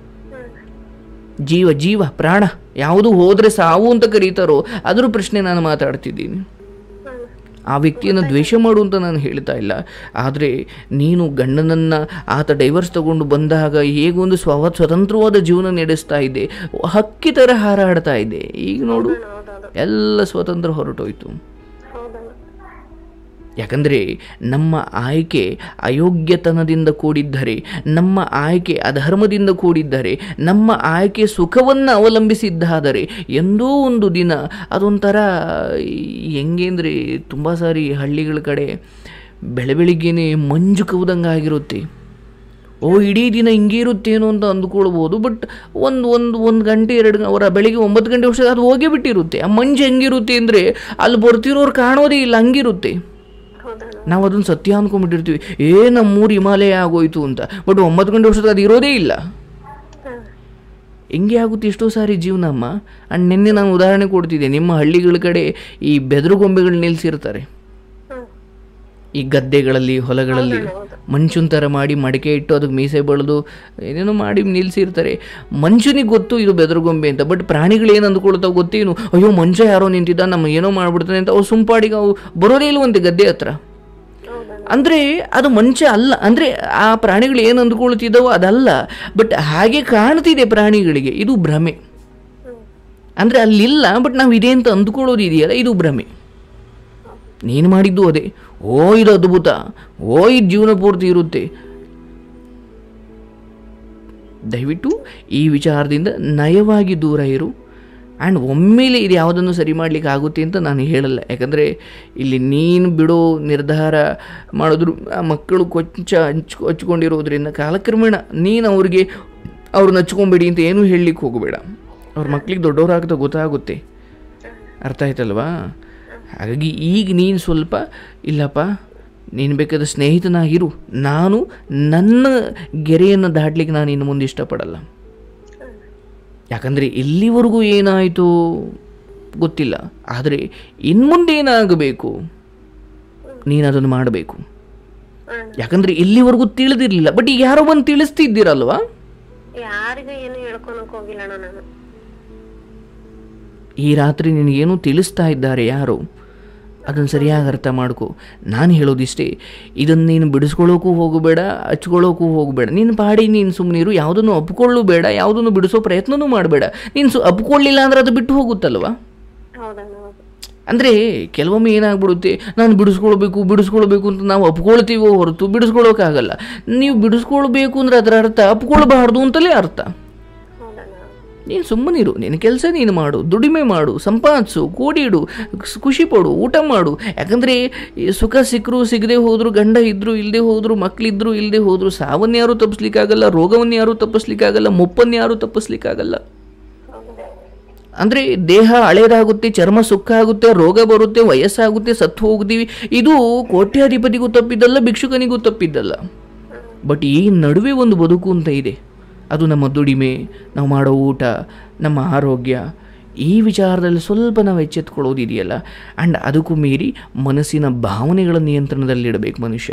ಜೀವ ಜೀವ ಪ್ರಾಣ ಯಾವುದು ಹೋದರೆ ಸಾವು ಅಂತ ಕರೀತಾರೋ ಅದ್ರ ಪ್ರಶ್ನೆ ನಾನು ಮಾತಾಡ್ತಿದ್ದೀನಿ ಆ ವ್ಯಕ್ತಿಯನ್ನು ದ್ವೇಷ ಮಾಡು ಅಂತ ನಾನು ಹೇಳ್ತಾ ಇಲ್ಲ ಆದರೆ ನೀನು ಗಂಡನನ್ನು ಆತ ಡೈವರ್ಸ್ ತಗೊಂಡು ಬಂದಾಗ ಹೇಗೊಂದು ಸ್ವ ಸ್ವತಂತ್ರವಾದ ಜೀವನ ನಡೆಸ್ತಾ ಇದ್ದೆ ಹಕ್ಕಿ ಥರ ಹಾರಾಡ್ತಾ ಇದ್ದೆ ಈಗ ನೋಡು ಹೌದೌದು ಎಲ್ಲ ಸ್ವತಂತ್ರ ಹೊರಟೋಯ್ತು ಹೌದಣ್ಣ ಯಾಕಂದರೆ ನಮ್ಮ ಆಯ್ಕೆ ಅಯೋಗ್ಯತನದಿಂದ ಕೂಡಿದ್ದರೆ ನಮ್ಮ ಆಯ್ಕೆ ಅಧರ್ಮದಿಂದ ಕೂಡಿದ್ದರೆ ನಮ್ಮ ಆಯ್ಕೆ ಸುಖವನ್ನು ಅವಲಂಬಿಸಿದ್ದಾದರೆ ಎಂದೋ ಒಂದು ದಿನ ಅದೊಂಥರ ಹೆಂಗೆ ಅಂದರೆ ತುಂಬ ಸಾರಿ ಹಳ್ಳಿಗಳ ಕಡೆ ಬೆಳೆ ಬೆಳಿಗ್ಗೆನೆ ಮಂಜು ಕವ್ದಂಗೆ ಆಗಿರುತ್ತೆ ಓ ಇಡೀ ದಿನ ಹಿಂಗೆ ಇರುತ್ತೇನೋ ಅಂತ ಅಂದ್ಕೊಳ್ಬೋದು ಬಟ್ ಒಂದು ಒಂದು ಒಂದು ಗಂಟೆ ಎರಡು ಅವರ ಬೆಳಿಗ್ಗೆ ಒಂಬತ್ತು ಗಂಟೆ ವರ್ಷ ಅದು ಹೋಗೇ ಬಿಟ್ಟಿರುತ್ತೆ ಆ ಮಂಜು ಹೆಂಗಿರುತ್ತೆ ಅಂದರೆ ಅಲ್ಲಿ ಬರ್ತಿರೋರು ಕಾಣೋದೇ ಇಲ್ಲ ಹಂಗಿರುತ್ತೆ ಹೌದಣ್ಣ ನಾವು ಅದನ್ನು ಸತ್ಯ ಅಂದ್ಕೊಂಡ್ಬಿಟ್ಟಿರ್ತೀವಿ ಏ ನಮ್ಮೂರು ಹಿಮಾಲಯ ಆಗೋಯ್ತು ಅಂತ ಬಟ್ ಒಂಬತ್ತು ಗಂಟೆ ವರ್ಷದ ಅದು ಇರೋದೇ ಇಲ್ಲ ಹ್ಮ್ ಹೆಂಗೆ ಆಗುತ್ತೆ ಎಷ್ಟೋ ಸಾರಿ ಜೀವನ ಅಮ್ಮ ಅಂಡ್ ನಿನ್ನೆ ನಾನು ಉದಾಹರಣೆ ಕೊಡ್ತಿದ್ದೆ ನಿಮ್ಮ ಹಳ್ಳಿಗಳ ಕಡೆ ಈ ಬೆದರು ಗೊಂಬೆಗಳು ನಿಲ್ಲಿಸಿರ್ತಾರೆ ಹ್ಮ್ ಈ ಗದ್ದೆಗಳಲ್ಲಿ ಹೊಲಗಳಲ್ಲಿ ಮಂಚುನ್ ಥರ ಮಾಡಿ ಮಡಿಕೆ ಇಟ್ಟು ಅದಕ್ಕೆ ಮೀಸೆ ಬೆಳೆದು ಏನೇನೋ ಮಾಡಿ ನಿಲ್ಲಿಸಿರ್ತಾರೆ ಮನುಷ್ಯನಿಗೆ ಗೊತ್ತು ಇದು ಬೆದರುಗೊಂಬೆ ಅಂತ ಬಟ್ ಪ್ರಾಣಿಗಳು ಏನು ಅಂದ್ಕೊಳ್ತಾವೆ ಗೊತ್ತೇನು ಅಯ್ಯೋ ಮನುಷ್ಯ ಯಾರೋ ನಿಂತಿದ್ದ ನಮ್ಮ ಏನೋ ಮಾಡ್ಬಿಡ್ತಾನೆ ಅಂತ ಅವು ಸುಂಪಾಡಿಗೆ ಅವು ಬರೋದೇ ಇಲ್ವಂತೆ ಗದ್ದೆ ಹತ್ರ ಹೌದಣ್ಣ ಅಂದರೆ ಅದು ಮನುಷ್ಯ ಅಲ್ಲ ಅಂದರೆ ಆ ಪ್ರಾಣಿಗಳು ಏನು ಅಂದ್ಕೊಳ್ತಿದ್ದಾವೋ ಅದಲ್ಲ ಬಟ್ ಹಾಗೆ ಕಾಣ್ತಿದೆ ಪ್ರಾಣಿಗಳಿಗೆ ಇದು ಭ್ರಮೆ ಹ್ಮ್ ಅಂದರೆ ಅಲ್ಲಿಲ್ಲ ಬಟ್ ನಾವು ಇದೆ ಅಂತ ಅಂದ್ಕೊಳ್ಳೋದು ಇದೆಯಲ್ಲ ಇದು ಭ್ರಮೆ ನೀನು ಮಾಡಿದ್ದು ಅದೇ ಓ ಇದು ಅದ್ಭುತ ಓ ಇದು ಜೀವನ ಪೂರ್ತಿ ಇರುತ್ತೆ ದಯವಿಟ್ಟು ಈ ವಿಚಾರದಿಂದ ನಯವಾಗಿ ದೂರ ಇರು ಆ್ಯಂಡ್ ಒಮ್ಮೆಲೆ ಇದು ಯಾವುದನ್ನು ಸರಿ ಮಾಡಲಿಕ್ಕೆ ಆಗುತ್ತೆ ಅಂತ ನಾನು ಹೇಳಲ್ಲ ಯಾಕಂದರೆ ಇಲ್ಲಿ ನೀನು ಬಿಡೋ ನಿರ್ಧಾರ ಮಾಡಿದ್ರು ಆ ಮಕ್ಕಳು ಕೊಚ್ಚ ಹಂಚ್ ಹಚ್ಕೊಂಡಿರೋದ್ರಿಂದ ಕಾಲಕ್ರಮೇಣ ನೀನು ಅವ್ರಿಗೆ ಅವ್ರನ್ನ ಹಚ್ಕೊಂಬೇಡಿ ಅಂತ ಏನೂ ಹೇಳಲಿಕ್ಕೆ ಹೋಗಬೇಡ ಅವ್ರ ಮಕ್ಳಿಗೆ ದೊಡ್ಡವರಾಗ್ತಾ ಗೊತ್ತಾಗುತ್ತೆ ಅರ್ಥ ಆಯ್ತಲ್ವಾ ಹಾಗಾಗಿ ಈಗ ನೀನು ಸ್ವಲ್ಪ ಇಲ್ಲಪ್ಪ ನೀನು ಬೇಕಾದ ಸ್ನೇಹಿತನಾಗಿರು ನಾನು ನನ್ನ ಗೆರೆಯನ್ನು ದಾಟ್ಲಿಕ್ಕೆ ನಾನು ಇನ್ನು ಮುಂದೆ ಇಷ್ಟಪಡಲ್ಲ ಯಾಕಂದರೆ ಇಲ್ಲಿವರೆಗೂ ಏನಾಯಿತು ಗೊತ್ತಿಲ್ಲ ಆದರೆ ಇನ್ನು ಮುಂದೆ ಏನಾಗಬೇಕು ನೀನು ಅದನ್ನು ಮಾಡಬೇಕು ಹ್ಮ್ ಯಾಕಂದ್ರೆ ಇಲ್ಲಿವರೆಗೂ ತಿಳಿದಿರ್ಲಿಲ್ಲ ಬಟ್ ಈಗ ಯಾರೋ ಬಂದು ತಿಳಿಸ್ತಿದ್ದೀರಲ್ವಾ ಯಾರಿಗೂ ಏನು ಹೇಳ್ಕೊಳಕ್ ಹೋಗಿಲ್ಲ ಅಣ್ಣ ನಾನು ಈ ರಾತ್ರಿ ನಿನಗೇನು ತಿಳಿಸ್ತಾ ಇದ್ದಾರೆ ಯಾರು ಅದನ್ನು ಸರಿಯಾಗಿ ಅರ್ಥ ಮಾಡ್ಕೊ ನಾನು ಹೇಳೋದಿಷ್ಟೇ ಇದನ್ನು ನೀನು ಬಿಡಿಸ್ಕೊಳ್ಳೋಕ್ಕೂ ಹೋಗಬೇಡ ಹಚ್ಕೊಳ್ಳೋಕ್ಕೂ ಹೋಗಬೇಡ ನೀನು ಪಾಡಿ ನೀನು ಸುಮ್ಮನಿರು ಯಾವುದನ್ನು ಒಪ್ಕೊಳ್ಳು ಬೇಡ ಯಾವುದನ್ನು ಬಿಡಿಸೋ ಪ್ರಯತ್ನನೂ ಮಾಡಬೇಡ ನೀನು ಸು ಒಪ್ಕೊಳ್ಳಿಲ್ಲ ಅಂದ್ರೆ ಅದು ಬಿಟ್ಟು ಹೋಗುತ್ತಲ್ವಾ ಹೌದಣ್ಣ ಹೌದು ಅಂದರೆ ಕೆಲವೊಮ್ಮೆ ಏನಾಗ್ಬಿಡುತ್ತೆ ನಾನು ಬಿಡಿಸ್ಕೊಳ್ಬೇಕು ಬಿಡಿಸ್ಕೊಳ್ಬೇಕು ಅಂತ ನಾವು ಒಪ್ಕೊಳ್ತೀವೋ ಹೊರತು ಬಿಡಿಸ್ಕೊಳ್ಳೋಕ್ಕಾಗಲ್ಲ ನೀವು ಬಿಡಿಸ್ಕೊಳ್ಬೇಕು ಅಂದ್ರೆ ಅದರ ಅರ್ಥ ಒಪ್ಕೊಳ್ಬಾರ್ದು ಅಂತಲೇ ಅರ್ಥ ಹೌದಣ್ಣ ನೀನು ಸುಮ್ಮನಿರು ನಿನ್ನ ಕೆಲಸ ನೀನು ಮಾಡು ದುಡಿಮೆ ಮಾಡು ಸಂಪಾದಿಸು ಕೂಡಿಡು ಸ್- ಖುಷಿ ಪಡು ಊಟ ಮಾಡು ಯಾಕಂದರೆ ಸುಖ ಸಿಕ್ಕರು ಸಿಗದೆ ಹೋದ್ರು ಗಂಡ ಇದ್ರು ಇಲ್ಲದೆ ಹೋದ್ರು ಮಕ್ಕಳಿದ್ರು ಇಲ್ಲದೆ ಹೋದ್ರು ಸಾವನ್ನು ಯಾರೂ ತಪ್ಪಿಸ್ಲಿಕ್ಕಾಗಲ್ಲ ರೋಗವನ್ನು ಯಾರೂ ತಪ್ಪಿಸ್ಲಿಕ್ಕಾಗಲ್ಲ ಮುಪ್ಪನ್ನು ಯಾರೂ ತಪ್ಪಿಸ್ಲಿಕ್ಕಾಗಲ್ಲ ಅಂದರೆ ದೇಹ ಹಳೇದಾಗುತ್ತೆ ಚರ್ಮ ಸುಕ್ಕ ಆಗುತ್ತೆ ರೋಗ ಬರುತ್ತೆ ವಯಸ್ಸಾಗುತ್ತೆ ಸತ್ತು ಹೋಗ್ತೀವಿ ಇದು ಕೋಟ್ಯಾಧಿಪತಿಗೂ ತಪ್ಪಿದ್ದಲ್ಲ ಭಿಕ್ಷುಕನಿಗೂ ತಪ್ಪಿದ್ದಲ್ಲ ಬಟ್ ಈ ನಡುವೆ ಒಂದು ಬದುಕು ಅಂತ ಇದೆ ಅದು ನಮ್ಮ ದುಡಿಮೆ ನಾವು ಮಾಡೋ ಊಟ ನಮ್ಮ ಆರೋಗ್ಯ ಈ ವಿಚಾರದಲ್ಲಿ ಸ್ವಲ್ಪ ನಾವು ಎಚ್ಚೆತ್ಕೊಳ್ಳೋದಿದೆಯಲ್ಲ ಆ್ಯಂಡ್ ಅದಕ್ಕೂ ಮೀರಿ ಮನಸ್ಸಿನ ಭಾವನೆಗಳ ನಿಯಂತ್ರಣದಲ್ಲಿಡಬೇಕು ಮನುಷ್ಯ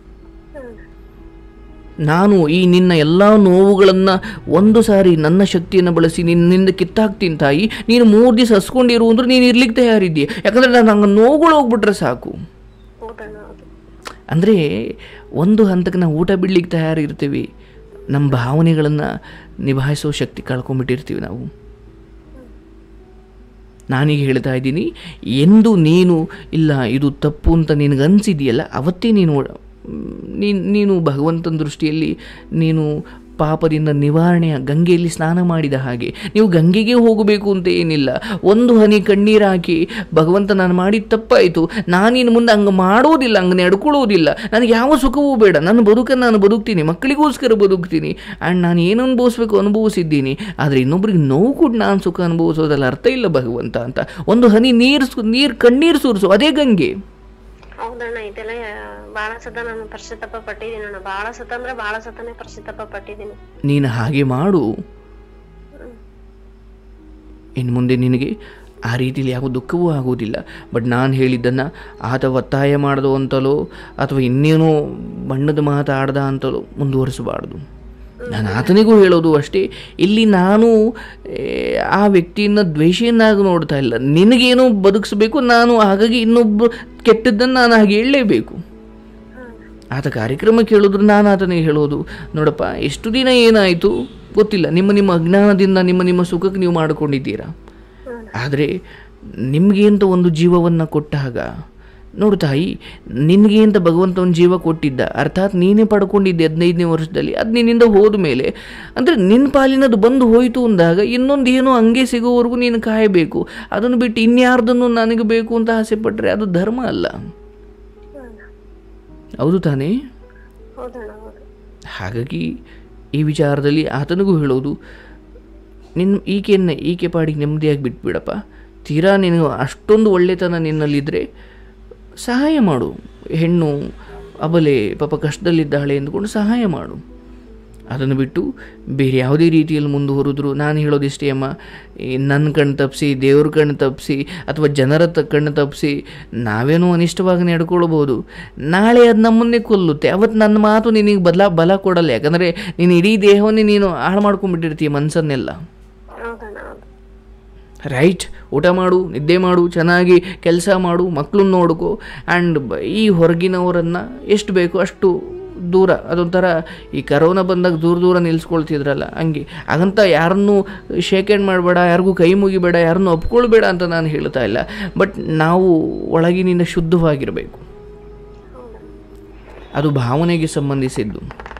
ನಾನು ಈ ನಿನ್ನ ಎಲ್ಲ ನೋವುಗಳನ್ನು ಒಂದು ಸಾರಿ ನನ್ನ ಶಕ್ತಿಯನ್ನು ಬಳಸಿ ನಿನ್ನಿಂದ ಕಿತ್ತಾಕ್ತೀನಿ ತಾಯಿ ನೀನು ಮೂರು ದಿವಸ ಹಸ್ಕೊಂಡಿರು ಅಂದ್ರೆ ನೀನು ಇರ್ಲಿಕ್ಕೆ ತಯಾರಿದ್ದೀಯ ಯಾಕಂದರೆ ನಾನು ಹಂಗೆ ನೋವುಗಳು ಹೋಗ್ಬಿಟ್ರೆ ಸಾಕು ಹೌದಣ್ಣ ಹೌದು ಅಂದರೆ ಒಂದು ಹಂತಕ್ಕೆ ನಾವು ಊಟ ಬಿಡ್ಲಿಕ್ಕೆ ತಯಾರಿರ್ತೀವಿ ನಮ್ಮ ಭಾವನೆಗಳನ್ನು ನಿಭಾಯಿಸೋ ಶಕ್ತಿ ಕಳ್ಕೊಂಡ್ಬಿಟ್ಟಿರ್ತೀವಿ ನಾವು ನಾನೀಗ ಹೇಳ್ತಾ ಇದ್ದೀನಿ ಎಂದು ನೀನು ಇಲ್ಲ ಇದು ತಪ್ಪು ಅಂತ ನಿನಗೆ ಅನಿಸಿದೆಯಲ್ಲ ಅವತ್ತೇ ನೀನು ನೀನು ನೀನು ಭಗವಂತನ ದೃಷ್ಟಿಯಲ್ಲಿ ನೀನು ಪಾಪದಿಂದ ನಿವಾರಣೆಯ ಗಂಗೆಯಲ್ಲಿ ಸ್ನಾನ ಮಾಡಿದ ಹಾಗೆ ನೀವು ಗಂಗೆಗೆ ಹೋಗಬೇಕು ಅಂತ ಏನಿಲ್ಲ ಒಂದು ಹನಿ ಕಣ್ಣೀರು ಹಾಕಿ ಭಗವಂತ ನಾನು ಮಾಡಿದ ತಪ್ಪಾಯಿತು ನಾನಿನ್ನು ಮುಂದೆ ಹಂಗೆ ಮಾಡೋದಿಲ್ಲ ಹಂಗೆ ನಡ್ಕೊಳ್ಳೋದಿಲ್ಲ ನನಗೆ ಯಾವ ಸುಖವೂ ಬೇಡ ನನ್ನ ಬದುಕನ್ನು ನಾನು ಬದುಕ್ತೀನಿ ಮಕ್ಕಳಿಗೋಸ್ಕರ ಬದುಕ್ತೀನಿ ಆ್ಯಂಡ್ ನಾನು ಏನು ಅನುಭವಿಸ್ಬೇಕು ಅನುಭವಿಸಿದ್ದೀನಿ ಆದರೆ ಇನ್ನೊಬ್ರಿಗೆ ನೋವು ಕೂಡ ನಾನು ಸುಖ ಅನುಭವಿಸೋದ್ರಲ್ಲಿ ಅರ್ಥ ಇಲ್ಲ ಭಗವಂತ ಅಂತ ಒಂದು ಹನಿ ನೀರು ನೀರು ಕಣ್ಣೀರು ಸುರಿಸು ಅದೇ ಗಂಗೆ ಹೌದಣ್ಣ ಇದೆಲ್ಲ ಬಾಳ ಸತ ನಾನು ಪಶ್ಚಾತ್ತಾಪ ಪಟ್ಟಿದ್ದೀನಿ ಅಣ್ಣ ಬಾಳ ಸತ ಅಂದ್ರೆ ಬಾಳ ಸತನೇ ಪಶ್ಚಾತ್ತಾಪ ಪಟ್ಟಿದ್ದೀನಿ ನೀನು ಹಾಗೆ ಮಾಡು ಇನ್ನು ಮುಂದೆ ನಿನಗೆ ಆ ರೀತಿಯಲ್ಲಿ ಯಾವ ದುಃಖವೂ ಆಗುವುದಿಲ್ಲ ಬಟ್ ನಾನು ಹೇಳಿದ್ದನ್ನು ಆತ ಒತ್ತಾಯ ಮಾಡ್ದು ಅಂತಲೋ ಅಥವಾ ಇನ್ನೇನೋ ಬಣ್ಣದ ಮಾತಾಡ್ದ ಅಂತಲೋ ಮುಂದುವರಿಸಬಾರ್ದು ನಾನು ಆತನಿಗೂ ಹೇಳೋದು ಅಷ್ಟೇ ಇಲ್ಲಿ ನಾನು ಏ, ಆ ವ್ಯಕ್ತಿಯನ್ನು ದ್ವೇಷಿಯನ್ನಾಗಿ ನೋಡ್ತಾ ಇಲ್ಲ ನಿನಗೇನೋ ಬದುಕಿಸ್ಬೇಕು ನಾನು ಹಾಗಾಗಿ ಇನ್ನೊಬ್ಬ ಕೆಟ್ಟದ್ದನ್ನು ನಾನು ಹಾಗೆ ಹೇಳಲೇಬೇಕು ಆತ ಕಾರ್ಯಕ್ರಮ ಕೇಳಿದ್ರು ನಾನು ಆತನಿಗೆ ಹೇಳೋದು ನೋಡಪ್ಪ ಎಷ್ಟು ದಿನ ಏನಾಯಿತು ಗೊತ್ತಿಲ್ಲ ನಿಮ್ಮ ನಿಮ್ಮ ಅಜ್ಞಾನದಿಂದ ನಿಮ್ಮ ನಿಮ್ಮ ಸುಖಕ್ಕೆ ನೀವು ಮಾಡಿಕೊಂಡಿದ್ದೀರಾ ಆದರೆ ನಿಮಗೆ ಅಂತ ಒಂದು ಜೀವವನ್ನು ಕೊಟ್ಟಾಗ ನೋಡು ತಾಯಿ ನಿನಗೆ ಅಂತ ಭಗವಂತ ಒಂದು ಜೀವ ಕೊಟ್ಟಿದ್ದ ಅರ್ಥಾತ್ ನೀನೇ ಪಡ್ಕೊಂಡಿದ್ದೆ ಹದಿನೈದನೇ ವರ್ಷದಲ್ಲಿ ಅದು ನಿನ್ನಿಂದ ಹೋದ ಮೇಲೆ ಅಂದರೆ ನಿನ್ನ ಪಾಲಿನದು ಬಂದು ಹೋಯಿತು ಅಂದಾಗ ಇನ್ನೊಂದು ಏನೋ ಹಂಗೆ ಸಿಗೋವರೆಗೂ ನೀನು ಕಾಯಬೇಕು ಅದನ್ನು ಬಿಟ್ಟು ಇನ್ಯಾರ್ದನ್ನು ನನಗೆ ಬೇಕು ಅಂತ ಆಸೆ ಪಟ್ಟರೆ ಅದು ಧರ್ಮ ಅಲ್ಲ ಹೌದು ತಾನೇ ಹೌದಣ್ಣ ಹೌದು ಹಾಗಾಗಿ ಈ ವಿಚಾರದಲ್ಲಿ ಆತನಿಗೂ ಹೇಳೋದು ನಿನ್ನ ಈಕೆಯನ್ನು ಈಕೆ ಪಾಡಿಗೆ ನೆಮ್ಮದಿಯಾಗಿ ಬಿಟ್ಬಿಡಪ್ಪ ತೀರಾ ನಿನಗೆ ಅಷ್ಟೊಂದು ಒಳ್ಳೆತನ ನಿನ್ನಲ್ಲಿದ್ದರೆ ಸಹಾಯ ಮಾಡು ಹೆಣ್ಣು ಅಬಲೆ ಪಾಪ ಕಷ್ಟದಲ್ಲಿದ್ದಾಳೆ ಎಂದುಕೊಂಡು ಸಹಾಯ ಮಾಡು ಅದನ್ನು ಬಿಟ್ಟು ಬೇರೆ ಯಾವುದೇ ರೀತಿಯಲ್ಲಿ ಮುಂದುವರಿದ್ರು ನಾನು ಹೇಳೋದಿಷ್ಟೇ ಅಮ್ಮ ಈ ನನ್ನ ಕಣ್ಣು ತಪ್ಪಿಸಿ ದೇವ್ರ ಕಣ್ಣು ತಪ್ಪಿಸಿ ಅಥವಾ ಜನರ ತ ಕಣ್ಣು ತಪ್ಪಿಸಿ ನಾವೇನೋ ಅನಿಷ್ಟವಾಗಿ ನಡ್ಕೊಳ್ಬೋದು ನಾಳೆ ಅದು ನಮ್ಮನ್ನೇ ಕೊಲ್ಲುತ್ತೆ ಅವತ್ತು ನನ್ನ ಮಾತು ನಿನಗೆ ಬದಲ ಬಲ ಕೊಡಲ್ಲ ಯಾಕಂದರೆ ನೀನು ಇಡೀ ದೇಹವನ್ನೇ ನೀನು ಹಾಳು ಮಾಡ್ಕೊಂಡ್ಬಿಟ್ಟಿರ್ತೀಯ ಮನಸ್ಸನ್ನೆಲ್ಲ ಹೌದಣ್ಣ ಹೌದು ರೈಟ್ ಊಟ ಮಾಡು ನಿದ್ದೆ ಮಾಡು ಚೆನ್ನಾಗಿ ಕೆಲಸ ಮಾಡು ಮಕ್ಕಳನ್ನ ನೋಡ್ಕೊ ಆ್ಯಂಡ್ ಈ ಹೊರಗಿನವರನ್ನು ಎಷ್ಟು ಬೇಕೋ ಅಷ್ಟು ದೂರ ಅದೊಂಥರ ಈ ಕರೋನಾ ಬಂದಾಗ ದೂರ ದೂರ ನಿಲ್ಲಿಸ್ಕೊಳ್ತಿದ್ರಲ್ಲ ಹಂಗೆ ಹಾಗಂತ ಯಾರನ್ನೂ ಶೇಕ್ ಹ್ಯಾಂಡ್ ಮಾಡಬೇಡ ಯಾರಿಗೂ ಕೈ ಮುಗಿಬೇಡ ಯಾರನ್ನೂ ಒಪ್ಕೊಳ್ಬೇಡ ಅಂತ ನಾನು ಹೇಳ್ತಾ ಇಲ್ಲ ಬಟ್ ನಾವು ಒಳಗಿನಿಂದ ಶುದ್ಧವಾಗಿರಬೇಕು ಅದು ಭಾವನೆಗೆ ಸಂಬಂಧಿಸಿದ್ದು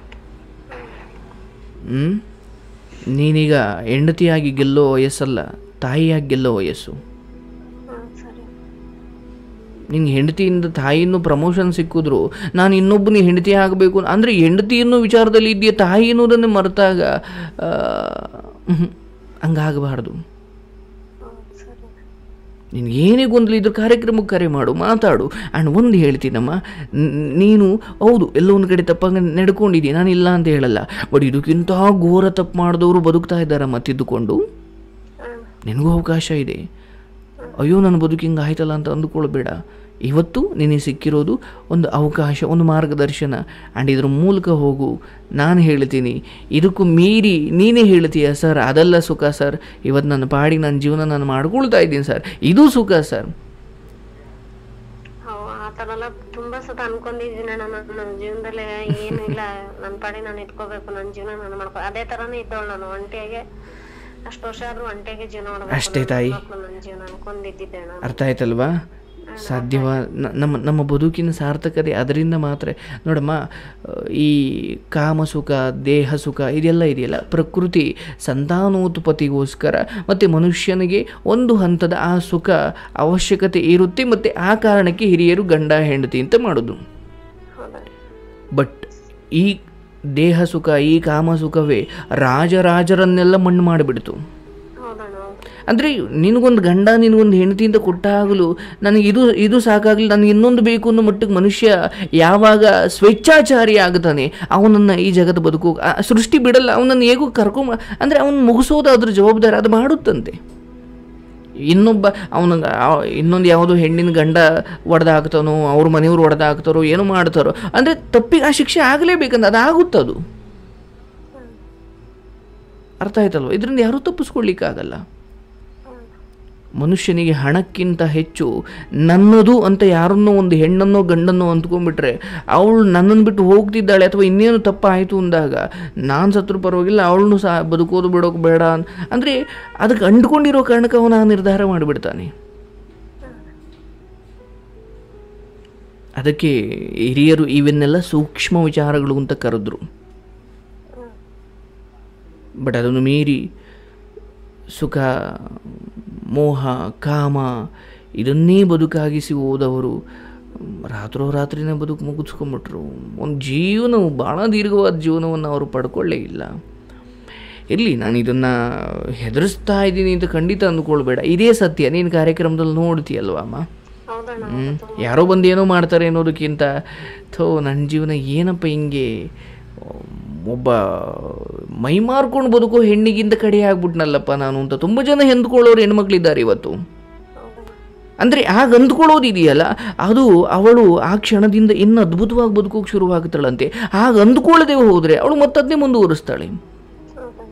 ಹ್ಞೂ ನೀನೀಗ ಹೆಂಡತಿಯಾಗಿ ಗೆಲ್ಲೋ ವಯಸ್ಸಲ್ಲ ತಾಯಿಯಾಗಿ ಗೆಲ್ಲೋ ವಯಸ್ಸು ಹ್ಮ್ ಸರಿ ನಿನ್ಗೆ ಹೆಂಡತಿಯಿಂದ ತಾಯಿಯನ್ನು ಪ್ರಮೋಷನ್ ಸಿಕ್ಕಿದ್ರು ನಾನು ಇನ್ನೊಬ್ಬನಿಗೆ ಹೆಂಡತಿ ಆಗಬೇಕು ಅಂದರೆ ಹೆಂಡತಿ ಅನ್ನೋ ವಿಚಾರದಲ್ಲಿ ಇದೆಯಾ ತಾಯಿ ಅನ್ನೋದನ್ನು ಮರೆತಾಗ ಆ, ಮ್ಹೂ, ಹಂಗಾಗಬಾರ್ದು ಹೌದು ಸರಿ ನಿನಗೇನೇ ಗೊಂದಲ ಇದ್ರ ಕಾರ್ಯಕ್ರಮಕ್ಕೆ ಕರೆ ಮಾಡು ಮಾತಾಡು ಆ್ಯಂಡ್ ಒಂದು ಹೇಳ್ತೀನಮ್ಮ ನ್- ನೀನು ಹೌದು ಎಲ್ಲೋ ಒಂದು ಕಡೆ ತಪ್ಪಾಗಿ ನಡ್ಕೊಂಡಿದ್ದೀನಿ ನಾನು ಇಲ್ಲ ಅಂತ ಹೇಳಲ್ಲ ಬಟ್ ಇದಕ್ಕಿಂತ ಘೋರ ತಪ್ಪು ಮಾಡಿದವರು ಬದುಕ್ತಾ ಇದ್ದಾರಮ್ಮ ತಿದ್ದುಕೊಂಡು ಹ್ಮ್ ನಿನಗೂ ಅವಕಾಶ ಇದೆ ಅಯ್ಯೋ ನನ್ನ ಬದುಕು ಹಿಂಗೆ ಆಯ್ತಲ್ಲ ಅಂತ ಅಂದುಕೊಳ್ಬೇಡ ಇವತ್ತು ನಿನಗೆ ಸಿಕ್ಕಿರೋದು ಒಂದು ಅವಕಾಶ ಒಂದು ಮಾರ್ಗದರ್ಶನ ಆ್ಯಂಡ್ ಇದ್ರ ಮೂಲಕ ಹೋಗು ನಾನು ಹೇಳ್ತೀನಿ ಇದಕ್ಕೂ ಮೀರಿ ನೀನೇ ಹೇಳ್ತೀಯ ಸರ್ ಅದೆಲ್ಲ ಸುಖ ಸರ್ ಇವತ್ತು ನನ್ನ ಪಾಡಿ ನನ್ನ ಜೀವನ ನಾನು ಮಾಡ್ಕೊಳ್ತಾ ಇದ್ದೀನಿ ಸರ್ ಇದು ಸುಖ ಸರ್ ಅವ್ ಆ ತರ ಎಲ್ಲ ತುಂಬಾ ಸತ ಅನ್ಕೊಂಡಿದೀನಿ ಅಣ್ಣ ನಾನು ನನ್ನ ಜೀವನದಲ್ಲಿ ಏನು ಇಲ್ಲ ನನ್ನ ಪಾಡಿ ನಾನು ಇಟ್ಕೋಬೇಕು ನನ್ನ ಜೀವನ ನಾನು ಮಾಡ್ಕೊ ಅದೇ ತರಾನೇ ಇದ್ದವಳು ನಾನು ಒಂಟಿಯಾಗೆ ಅಷ್ಟು ವರ್ಷ ಆದ್ರೂ ಒಂಟಿಯಾಗೆ ಜೀವನ ಮಾಡ್ಬೇಕು ಅಷ್ಟೇ ತಾಯಿ. ನನ್ನ ಜೀವನ ಅನ್ಕೊಂಡಿದ್ದಿದ್ದೆ ನಾನು ಅರ್ಥ ಆಯ್ತಲ್ವಾ ಸಾಧ್ಯವ ನ- ನಮ್ಮ ನಮ್ಮ ಬದುಕಿನ ಸಾರ್ಥಕತೆ ಅದರಿಂದ ಮಾತ್ರ ನೋಡಮ್ಮ ಈ ಕಾಮ ಸುಖ ದೇಹ ಸುಖ ಇದೆಲ್ಲ ಇದೆಯಲ್ಲ ಪ್ರಕೃತಿ ಸಂತಾನೋತ್ಪತ್ತಿಗೋಸ್ಕರ ಮತ್ತು ಮನುಷ್ಯನಿಗೆ ಒಂದು ಹಂತದ ಆ ಸುಖ ಅವಶ್ಯಕತೆ ಇರುತ್ತೆ ಮತ್ತು ಆ ಕಾರಣಕ್ಕೆ ಹಿರಿಯರು ಗಂಡ ಹೆಂಡತಿ ಅಂತ ಮಾಡೋದು ಹೌದಾ ಬಟ್ ಈ ದೇಹ ಸುಖ ಈ ಕಾಮ ಸುಖವೇ ರಾಜರಾಜರನ್ನೆಲ್ಲ ಮಣ್ಣು ಮಾಡಿಬಿಡ್ತು ಹೌದಣ್ಣ ಹೌದು ಅಂದರೆ ನಿನಗೊಂದು ಗಂಡ ನಿನಗೊಂದು ಹೆಂಡತಿಯಿಂದ ಕೊಟ್ಟಾಗಲೂ ನನಗೆ ಇದು ಇದು ಸಾಕಾಗಲಿ ನನಗೆ ಇನ್ನೊಂದು ಬೇಕು ಅನ್ನೋ ಮಟ್ಟಿಗೆ ಮನುಷ್ಯ ಯಾವಾಗ ಸ್ವೇಚ್ಛಾಚಾರಿ ಆಗ್ತಾನೆ ಅವನನ್ನು ಈ ಜಗತ್ತು ಬದುಕು ಆ ಸೃಷ್ಟಿ ಬಿಡಲ್ಲ ಅವನನ್ನು ಹೇಗೂ ಕರ್ಕೊಂಬ ಅಂದರೆ ಅವನು ಮುಗಿಸೋದು ಅದ್ರ ಜವಾಬ್ದಾರಿ ಅದು ಮಾಡುತ್ತಂತೆ ಇನ್ನೊಬ್ಬ ಅವನ ಇನ್ನೊಂದು ಯಾವುದೋ ಹೆಣ್ಣಿನ ಗಂಡ ಒಡೆದಾಕ್ತಾನೋ ಅವ್ರ ಮನೆಯವ್ರು ಒಡೆದಾಕ್ತಾರೋ ಏನೋ ಮಾಡ್ತಾರೋ ಅಂದರೆ ತಪ್ಪಿಗೆ ಆ ಶಿಕ್ಷೆ ಆಗಲೇಬೇಕಂತ ಅದಾಗುತ್ತದು ಅರ್ಥ ಆಯ್ತಲ್ವ ಇದರಿಂದ ಯಾರೂ ತಪ್ಪಿಸ್ಕೊಳ್ಲಿಕ್ಕಾಗಲ್ಲ ಮನುಷ್ಯನಿಗೆ ಹಣಕ್ಕಿಂತ ಹೆಚ್ಚು ನನ್ನದು ಅಂತ ಯಾರನ್ನೋ ಒಂದು ಹೆಣ್ಣನ್ನೋ ಗಂಡನ್ನೋ ಅಂದ್ಕೊಂಡ್ಬಿಟ್ರೆ ಅವಳು ನನ್ನನ್ನು ಬಿಟ್ಟು ಹೋಗ್ತಿದ್ದಾಳೆ ಅಥವಾ ಇನ್ನೇನು ತಪ್ಪಾಯಿತು ಅಂದಾಗ ನಾನು ಸತ್ರು ಪರವಾಗಿಲ್ಲ ಅವಳನ್ನು ಸಹ ಬದುಕೋದು ಬಿಡೋಕೆ ಬೇಡ ಅನ್- ಅಂದರೆ ಅದಕ್ಕೆ ಅಂಡ್ಕೊಂಡಿರೋ ಕಾರಣಕ್ಕೆ ಅವನು ಆ ನಿರ್ಧಾರ ಮಾಡಿಬಿಡ್ತಾನೆ ಅದಕ್ಕೆ ಹಿರಿಯರು ಇವನ್ನೆಲ್ಲ ಸೂಕ್ಷ್ಮ ವಿಚಾರಗಳು ಅಂತ ಕರೆದ್ರು ಬಟ್ ಅದನ್ನು ಮೀರಿ ಸುಖ ಮೋಹ ಕಾಮ ಇದನ್ನೇ ಬದುಕಾಗಿಸಿ ಹೋದವರು ರಾತ್ರೋರಾತ್ರಿನೇ ಬದುಕು ಮುಗಿಸ್ಕೊಂಬಿಟ್ರು ಒಂದು ಜೀವನವು ಭಾಳ ದೀರ್ಘವಾದ ಜೀವನವನ್ನು ಅವರು ಪಡ್ಕೊಳ್ಳೇ ಇಲ್ಲ ಇರಲಿ ನಾನು ಇದನ್ನು ಹೆದರಿಸ್ತಾ ಇದ್ದೀನಿ ಅಂತ ಖಂಡಿತ ಅಂದ್ಕೊಳ್ಬೇಡ ಇದೇ ಸತ್ಯ ನೀನು ಕಾರ್ಯಕ್ರಮದಲ್ಲಿ ನೋಡ್ತೀಯಲ್ವಾ ಅಮ್ಮ ಹೌದಣ್ಣ ಹ್ಮ್. ಯಾರೋ ಬಂದು ಏನೋ ಮಾಡ್ತಾರೆ ಅನ್ನೋದಕ್ಕಿಂತ ಥೋ ನನ್ನ ಜೀವನ ಏನಪ್ಪ ಹಿಂಗೆ ಒಬ್ಬ ಮೈ ಮಾರ್ಕೊಂಡು ಬದುಕೋ ಹೆಣ್ಣಿಗಿಂತ ಕಡೆ ಆಗ್ಬಿಟ್ನಲ್ಲಪ್ಪ ನಾನು ಅಂತ ತುಂಬ ಜನ ಹೆಂದ್ಕೊಳ್ಳೋರು ಹೆಣ್ಮಕ್ಳಿದ್ದಾರೆ ಇವತ್ತು ಹೌದಣ್ಣ ಅಂದರೆ ಆಗ ಅಂದ್ಕೊಳ್ಳೋದು ಇದೆಯಲ್ಲ ಅದು ಅವಳು ಆ ಕ್ಷಣದಿಂದ ಇನ್ನು ಅದ್ಭುತವಾಗಿ ಬದುಕೋಕೆ ಶುರುವಾಗುತ್ತಾಳಂತೆ ಆಗ ಅಂದ್ಕೊಳ್ಳದೆ ಹೋದರೆ ಅವಳು ಮತ್ತದನ್ನೇ ಮುಂದುವರಿಸ್ತಾಳೆ ಹೌದಣ್ಣ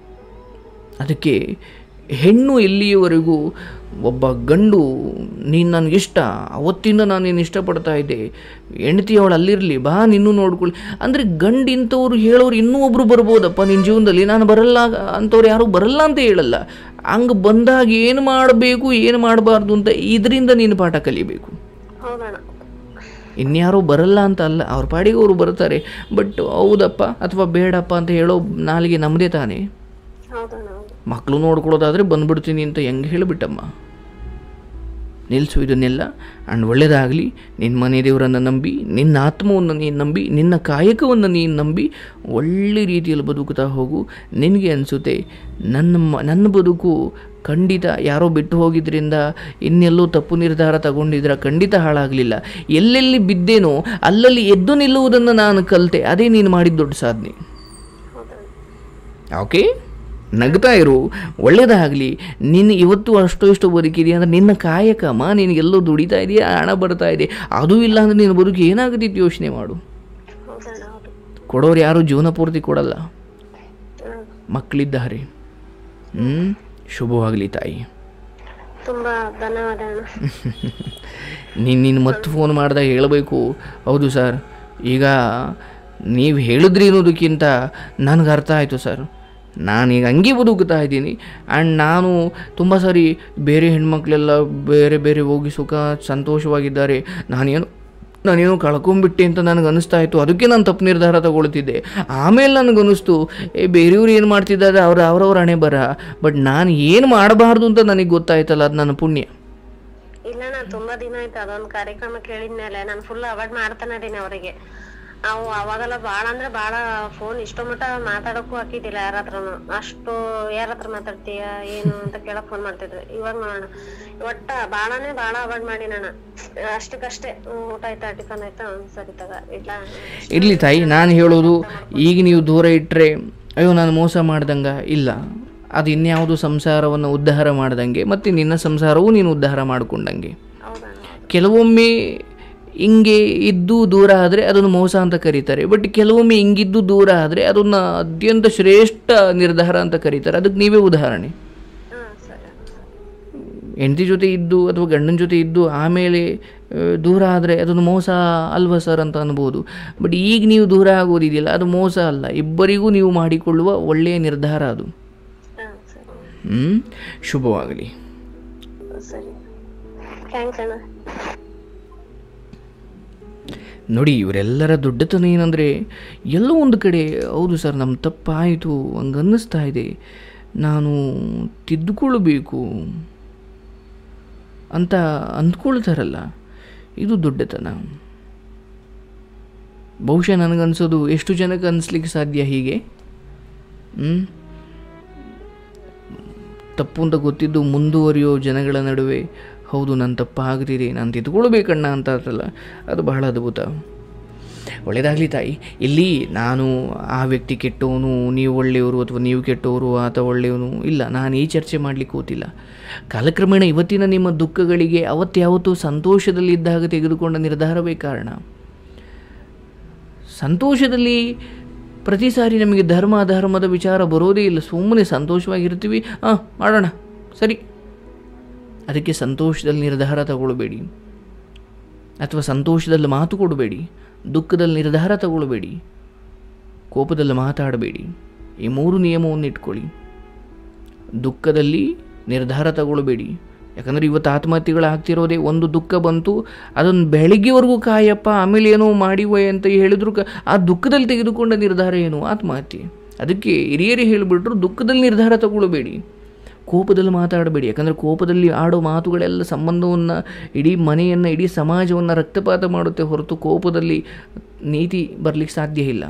ಅದಕ್ಕೆ ಹೆಣ್ಣು ಎಲ್ಲಿಯವರೆಗೂ ಒಬ್ಬ ಗಂಡು ನೀನು ನನಗಿಷ್ಟ ಅವತ್ತಿಂದ ನಾನು ನೀನು ಇಷ್ಟಪಡ್ತಾ ಇದ್ದೆ ಹೆಂಡತಿ ಅವಳು ಅಲ್ಲಿರಲಿ ಬಾ ನಿನ್ನೂ ನೋಡ್ಕೊಳ್ಳಿ ಅಂದರೆ ಗಂಡು ಇಂಥವ್ರು ಹೇಳೋರು ಇನ್ನೂ ಒಬ್ಬರು ಬರ್ಬೋದಪ್ಪ ನಿನ್ನ ಜೀವನದಲ್ಲಿ ನಾನು ಬರಲ್ಲ ಅಂಥವ್ರು ಯಾರೂ ಬರಲ್ಲ ಅಂತ ಹೇಳಲ್ಲ ಹಂಗೆ ಬಂದಾಗ ಏನು ಮಾಡಬೇಕು ಏನು ಮಾಡಬಾರ್ದು ಅಂತ ಇದರಿಂದ ನೀನು ಪಾಠ ಕಲಿಬೇಕು ಹೌದಣ್ಣ ಇನ್ಯಾರೋ ಬರಲ್ಲ ಅಂತ ಅಲ್ಲ ಅವ್ರ ಪಾಡಿಗೆ ಅವರು ಬರ್ತಾರೆ ಬಟ್ ಹೌದಪ್ಪ ಅಥವಾ ಬೇಡಪ್ಪ ಅಂತ ಹೇಳೋ ನಾಲಿಗೆ ನಮ್ಮದೇ ತಾನೇ ಹೌದಣ್ಣ ಹೌದು ಮಕ್ಕಳು ನೋಡ್ಕೊಳ್ಳೋದಾದರೆ ಬಂದ್ಬಿಡ್ತೀನಿ ಅಂತ ಹೆಂಗೆ ಹೇಳಿಬಿಟ್ಟಮ್ಮ ನಿಲ್ಲಿಸು ಇದನ್ನೆಲ್ಲ ಆ್ಯಂಡ್ ಒಳ್ಳೆಯದಾಗಲಿ ನಿನ್ನ ಮನೆ ದೇವರನ್ನು ನಂಬಿ ನಿನ್ನ ಆತ್ಮವನ್ನು ನೀನು ನಂಬಿ ನಿನ್ನ ಕಾಯಕವನ್ನು ನೀನು ನಂಬಿ ಒಳ್ಳೆ ರೀತಿಯಲ್ಲಿ ಬದುಕುತ್ತಾ ಹೋಗು ನಿನಗೆ ಅನಿಸುತ್ತೆ ನನ್ನ ಮ ನನ್ನ ಬದುಕು ಖಂಡಿತ ಯಾರೋ ಬಿಟ್ಟು ಹೋಗಿದ್ರಿಂದ ಇನ್ನೆಲ್ಲೋ ತಪ್ಪು ನಿರ್ಧಾರ ತಗೊಂಡಿದ್ರೆ ಖಂಡಿತ ಹಾಳಾಗಲಿಲ್ಲ ಎಲ್ಲೆಲ್ಲಿ ಬಿದ್ದೇನೋ ಅಲ್ಲಲ್ಲಿ ಎದ್ದು ನಿಲ್ಲುವುದನ್ನು ನಾನು ಕಲಿತೆ ಅದೇ ನೀನು ಮಾಡಿದ ದೊಡ್ಡ ಸಾಧನೆ ಹೌದಣ್ಣ ಓಕೆ ನಗ್ತಾ ಇರು ಒಳ್ಳೇದಾಗಲಿ ನಿನ್ನ ಇವತ್ತು ಅಷ್ಟು ಇಷ್ಟು ಬದುಕಿದೆಯಾ ಅಂದರೆ ನಿನ್ನ ಕಾಯಕಮ್ಮ ನಿನಗೆಲ್ಲೋ ದುಡಿತಾ ಇದೆಯಾ ಹಣ ಬರ್ತಾ ಇದೆ ಅದು ಇಲ್ಲ ಅಂದರೆ ನಿನ್ನ ಬದುಕು ಏನಾಗುತ್ತಿತ್ತು ಯೋಚನೆ ಮಾಡು ಹೌದಣ್ಣ ಹೌದು ಕೊಡೋರು ಯಾರು ಜೀವನ ಪೂರ್ತಿ ಕೊಡಲ್ಲ ಹ್ಮ್ ಮಕ್ಕಳಿದ್ದಾರೆ ಹ್ಞೂ ಶುಭವಾಗಲಿ ತಾಯಿ ತುಂಬಾ ಧನ್ಯವಾದ ಅಣ್ಣ ನೀನು ನೀನು ಮತ್ತೆ ಫೋನ್ ಮಾಡಿದಾಗ ಹೇಳಬೇಕು ಹೌದು ಸರ್ ಈಗ ನೀವು ಹೇಳಿದ್ರಿ ಅನ್ನೋದಕ್ಕಿಂತ ನನಗೆ ಅರ್ಥ ಆಯಿತು ಸರ್ ನಾನೀಗ ಹಂಗೆ ಬದುಕುತ್ತಾ ಇದ್ದೀನಿ ಆ್ಯಂಡ್ ನಾನು ತುಂಬ ಸಾರಿ ಬೇರೆ ಹೆಣ್ಮಕ್ಳೆಲ್ಲ ಬೇರೆ ಬೇರೆ ಹೋಗಿ ಸುಖ ಸಂತೋಷವಾಗಿದ್ದಾರೆ ನಾನೇನು ನಾನೇನೋ ಕಳ್ಕೊಂಬಿಟ್ಟೆ ಅಂತ ನನಗೆ ಅನಿಸ್ತಾ ಇತ್ತು ಅದಕ್ಕೆ ನಾನು ತಪ್ಪು ನಿರ್ಧಾರ ತಗೊಳ್ತಿದ್ದೆ ಆಮೇಲೆ ನನಗನ್ನಿಸ್ತು ಏ ಬೇರೆಯವ್ರು ಏನು ಮಾಡ್ತಿದ್ದಾರೆ ಅವ್ರ ಅವ್ರವ್ರ ಹಣೆ ಬರ ಬಟ್ ನಾನು ಏನು ಮಾಡಬಾರ್ದು ಅಂತ ನನಗೆ ಗೊತ್ತಾಯ್ತಲ್ಲ ಅದು ನನ್ನ ಪುಣ್ಯ ಇಲ್ಲ ನಾನು ತುಂಬಾ ದಿನ ಆಯ್ತು ಅದೊಂದ್ ಕಾರ್ಯಕ್ರಮ ಕೇಳಿದ್ಮೇಲೆ ನಾನು ಫುಲ್ ಅವಾಯ್ಡ್ ಮಾಡ್ತಾನೆ ಇದೀನಿ ಅವರಿಗೆ ಅವು ಅವಾಗೆಲ್ಲ ಬಾಳ ಅಂದ್ರೆ ಬಾಳ ಫೋನ್ ಇಷ್ಟೋ ಮಟ್ಟ ಮಾತಾಡಕ್ಕೂ ಹಾಕಿದ್ದಿಲ್ಲ ಯಾರ ಹತ್ರನು ಅಷ್ಟು ಯಾರ ಹತ್ರ ಮಾತಾಡ್ತೀಯ ಏನು ಅಂತ ಕೇಳಕ್ ಫೋನ್ ಮಾಡ್ತಿದ್ರು ಇವಾಗ ನೋಡೋಣ ಒಟ್ಟ ಬಾಳನೇ ಬಾಳ ಅವಾಯ್ಡ್ ಮಾಡಿ ನಾನು ಅಷ್ಟಕ್ಕಷ್ಟೇ ಹ್ಮ್, ಊಟ ಆಯ್ತಾ ಟಿಫನ್ ಆಯ್ತಾ ಹ್ಮ್, ಸರಿ ತಗ ಇಲ್ಲ ಇರಲಿ ತಾಯಿ ನಾನು ಹೇಳೋದು ಈಗ ನೀವು ದೂರ ಇಟ್ಟರೆ ಅಯ್ಯೋ ನಾನು ಮೋಸ ಮಾಡ್ದಂಗ ಇಲ್ಲ ಅದು ಇನ್ಯಾವುದು ಸಂಸಾರವನ್ನು ಉದ್ಧಾರ ಮಾಡ್ದಂಗೆ ಮತ್ತು ನಿನ್ನ ಸಂಸಾರವೂ ನೀನು ಉದ್ಧಾರ ಮಾಡಿಕೊಂಡಂಗೆ ಹೌದಣ್ಣ ಕೆಲವೊಮ್ಮೆ ಹಿಂಗೆ ಇದ್ದು ದೂರ ಆದರೆ ಅದನ್ನು ಮೋಸ ಅಂತ ಕರೀತಾರೆ ಬಟ್ ಕೆಲವೊಮ್ಮೆ ಹಿಂಗಿದ್ದು ದೂರ ಆದರೆ ಅದನ್ನು ಅತ್ಯಂತ ಶ್ರೇಷ್ಠ ನಿರ್ಧಾರ ಅಂತ ಕರೀತಾರೆ ಅದಕ್ಕೆ ನೀವೇ ಉದಾಹರಣೆ ಹಾ ಸರಿ ಹೆಂಡತಿ ಜೊತೆ ಇದ್ದು ಅಥವಾ ಗಂಡನ ಜೊತೆ ಇದ್ದು ಆಮೇಲೆ ಆ, ದೂರ ಆದರೆ ಅದೊಂದು ಮೋಸ ಅಲ್ವಾ ಸರ್ ಅಂತ ಅನ್ಬೋದು ಬಟ್ ಈಗ ನೀವು ದೂರ ಆಗೋದಿದೆಯಲ್ಲ ಅದು ಮೋಸ ಅಲ್ಲ ಇಬ್ಬರಿಗೂ ನೀವು ಮಾಡಿಕೊಳ್ಳುವ ಒಳ್ಳೆಯ ನಿರ್ಧಾರ ಅದು ಹಾ ಸರಿ ಹ್ಞೂ ಶುಭವಾಗಲಿ ಸರಿ ಥ್ಯಾಂಕ್ಸ್ ಅಣ್ಣ ನೋಡಿ ಇವರೆಲ್ಲರ ದೊಡ್ಡತನ ಏನಂದರೆ ಎಲ್ಲೋ ಒಂದು ಕಡೆ ಹೌದು ಸರ್ ನಮ್ಮ ತಪ್ಪಾಯಿತು ಹಂಗೆ ಅನ್ನಿಸ್ತಾ ಇದೆ ನಾನು ತಿದ್ದುಕೊಳ್ಬೇಕು ಅಂತ ಅಂದ್ಕೊಳ್ತಾರಲ್ಲ ಇದು ದೊಡ್ಡತನ ಬಹುಶಃ ನನಗನ್ಸೋದು ಎಷ್ಟು ಜನಕ್ಕೆ ಅನಿಸ್ಲಿಕ್ಕೆ ಸಾಧ್ಯ ಹೀಗೆ ಹ್ಞೂ ತಪ್ಪು ಅಂತ ಗೊತ್ತಿದ್ದು ಮುಂದುವರಿಯೋ ಜನಗಳ ನಡುವೆ ಹೌದು ನನ್ನ ತಪ್ಪಾಗ್ತಿದೆ ನಾನು ತಿದ್ದುಕೊಳ್ಬೇಕಣ್ಣ ಅಂತ ಅರ್ಥಲ್ಲ ಅದು ಬಹಳ ಅದ್ಭುತ ಒಳ್ಳೆಯದಾಗಲಿ ತಾಯಿ ಇಲ್ಲಿ ನಾನು ಆ ವ್ಯಕ್ತಿ ಕೆಟ್ಟವನು ನೀವು ಒಳ್ಳೆಯವರು ಅಥವಾ ನೀವು ಕೆಟ್ಟವರು ಆತ ಒಳ್ಳೆಯವನು ಇಲ್ಲ ನಾನು ಈ ಚರ್ಚೆ ಮಾಡಲಿಕ್ಕೆ ಕೂತಿಲ್ಲ ಕಾಲಕ್ರಮೇಣ ಇವತ್ತಿನ ನಿಮ್ಮ ದುಃಖಗಳಿಗೆ ಅವತ್ಯಾವತ್ತೂ ಸಂತೋಷದಲ್ಲಿದ್ದಾಗ ತೆಗೆದುಕೊಂಡ ನಿರ್ಧಾರವೇ ಕಾರಣ ಸಂತೋಷದಲ್ಲಿ ಪ್ರತಿ ಸಾರಿ ನಮಗೆ ಧರ್ಮ ಅಧರ್ಮದ ವಿಚಾರ ಬರೋದೇ ಇಲ್ಲ ಸುಮ್ಮನೆ ಸಂತೋಷವಾಗಿರ್ತೀವಿ ಹಾಂ ಮಾಡೋಣ ಸರಿ ಅದಕ್ಕೆ ಸಂತೋಷದಲ್ಲಿ ನಿರ್ಧಾರ ತಗೊಳ್ಬೇಡಿ ಅಥವಾ ಸಂತೋಷದಲ್ಲಿ ಮಾತು ಕೊಡಬೇಡಿ ದುಃಖದಲ್ಲಿ ನಿರ್ಧಾರ ತಗೊಳ್ಬೇಡಿ ಕೋಪದಲ್ಲಿ ಮಾತಾಡಬೇಡಿ ಈ ಮೂರು ನಿಯಮವನ್ನು ಇಟ್ಕೊಳ್ಳಿ ದುಃಖದಲ್ಲಿ ನಿರ್ಧಾರ ತಗೊಳ್ಬೇಡಿ ಯಾಕಂದರೆ ಇವತ್ತು ಆತ್ಮಹತ್ಯೆಗಳು ಆಗ್ತಿರೋದೇ ಒಂದು ದುಃಖ ಬಂತು ಅದನ್ನು ಬೆಳಗ್ಗೆವರೆಗೂ ಕಾಯಪ್ಪ ಆಮೇಲೆ ಏನೋ ಮಾಡಿವೆ ಅಂತ ಹೇಳಿದ್ರು ಕ ಆ ದುಃಖದಲ್ಲಿ ತೆಗೆದುಕೊಂಡ ನಿರ್ಧಾರ ಏನು ಆತ್ಮಹತ್ಯೆ ಅದಕ್ಕೆ ಹಿರಿಯರೇ ಹೇಳಿಬಿಟ್ರು ದುಃಖದಲ್ಲಿ ನಿರ್ಧಾರ ತಗೊಳ್ಬೇಡಿ ಕೋಪದಲ್ಲಿ ಮಾತಾಡಬೇಡಿ ಯಾಕಂದರೆ ಕೋಪದಲ್ಲಿ ಆಡೋ ಮಾತುಗಳೆಲ್ಲ ಸಂಬಂಧವನ್ನು ಇಡೀ ಮನೆಯನ್ನು ಇಡೀ ಸಮಾಜವನ್ನು ರಕ್ತಪಾತ ಮಾಡುತ್ತೆ ಹೊರತು ಕೋಪದಲ್ಲಿ ನೀತಿ ಬರಲಿಕ್ಕೆ ಸಾಧ್ಯ ಇಲ್ಲ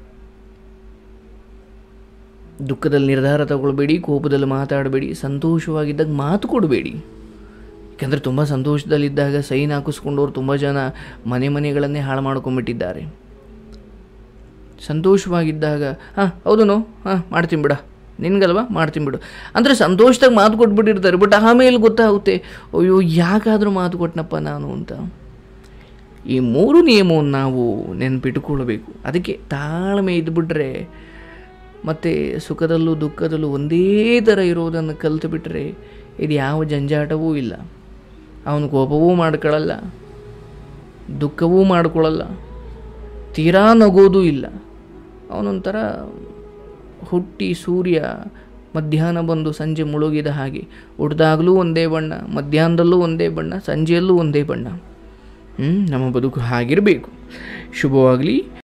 ದುಃಖದಲ್ಲಿ ನಿರ್ಧಾರ ತಗೊಳ್ಬೇಡಿ ಕೋಪದಲ್ಲಿ ಮಾತಾಡಬೇಡಿ ಸಂತೋಷವಾಗಿದ್ದಾಗ ಮಾತು ಕೊಡಬೇಡಿ ಯಾಕಂದರೆ ತುಂಬ ಸಂತೋಷದಲ್ಲಿದ್ದಾಗ ಸೈನ್ ಹಾಕಿಸ್ಕೊಂಡವ್ರು ತುಂಬ ಜನ ಮನೆ ಮನೆಗಳನ್ನೇ ಹಾಳು ಮಾಡ್ಕೊಂಬಿಟ್ಟಿದ್ದಾರೆ ಸಂತೋಷವಾಗಿದ್ದಾಗ ಹಾಂ ಹೌದನೋ ಹಾಂ ಮಾಡ್ತೀನಿ ಬಿಡ ನಿನ್ಗಲ್ವಾ ಮಾಡ್ತೀನಿ ಬಿಡು ಅಂದರೆ ಸಂತೋಷದಾಗ ಮಾತು ಕೊಟ್ಬಿಟ್ಟಿರ್ತಾರೆ ಬಟ್ ಆಮೇಲೆ ಗೊತ್ತಾಗುತ್ತೆ ಅಯ್ಯೋ ಯಾಕಾದರೂ ಮಾತು ಕೊಟ್ಟನಪ್ಪ ನಾನು ಅಂತ ಈ ಮೂರು ನಿಯಮವನ್ನು ನಾವು ನೆನಪಿಟ್ಟುಕೊಳ್ಬೇಕು ಅದಕ್ಕೆ ತಾಳ್ಮೆ ಇದ್ಬಿಟ್ರೆ ಮತ್ತು ಸುಖದಲ್ಲೂ ದುಃಖದಲ್ಲೂ ಒಂದೇ ಥರ ಇರೋದನ್ನು ಕಲಿತು ಬಿಟ್ಟರೆ ಇದು ಯಾವ ಜಂಜಾಟವೂ ಇಲ್ಲ ಅವನು ಕೋಪವೂ ಮಾಡ್ಕೊಳ್ಳಲ್ಲ ದುಃಖವೂ ಮಾಡ್ಕೊಳ್ಳಲ್ಲ ತೀರಾ ನಗೋದೂ ಇಲ್ಲ ಅವನೊಂಥರ ಹುಟ್ಟಿ ಸೂರ್ಯ ಮಧ್ಯಾಹ್ನ ಬಂದು ಸಂಜೆ ಮುಳುಗಿದ ಹಾಗೆ ಹುಟ್ಟಿದಾಗಲೂ ಒಂದೇ ಬಣ್ಣ ಮಧ್ಯಾಹ್ನದಲ್ಲೂ ಒಂದೇ ಬಣ್ಣ ಸಂಜೆಯಲ್ಲೂ ಒಂದೇ ಬಣ್ಣ ಹ್ಞೂ ನಮ್ಮ ಬದುಕು ಹಾಗಿರಬೇಕು ಶುಭವಾಗಲಿ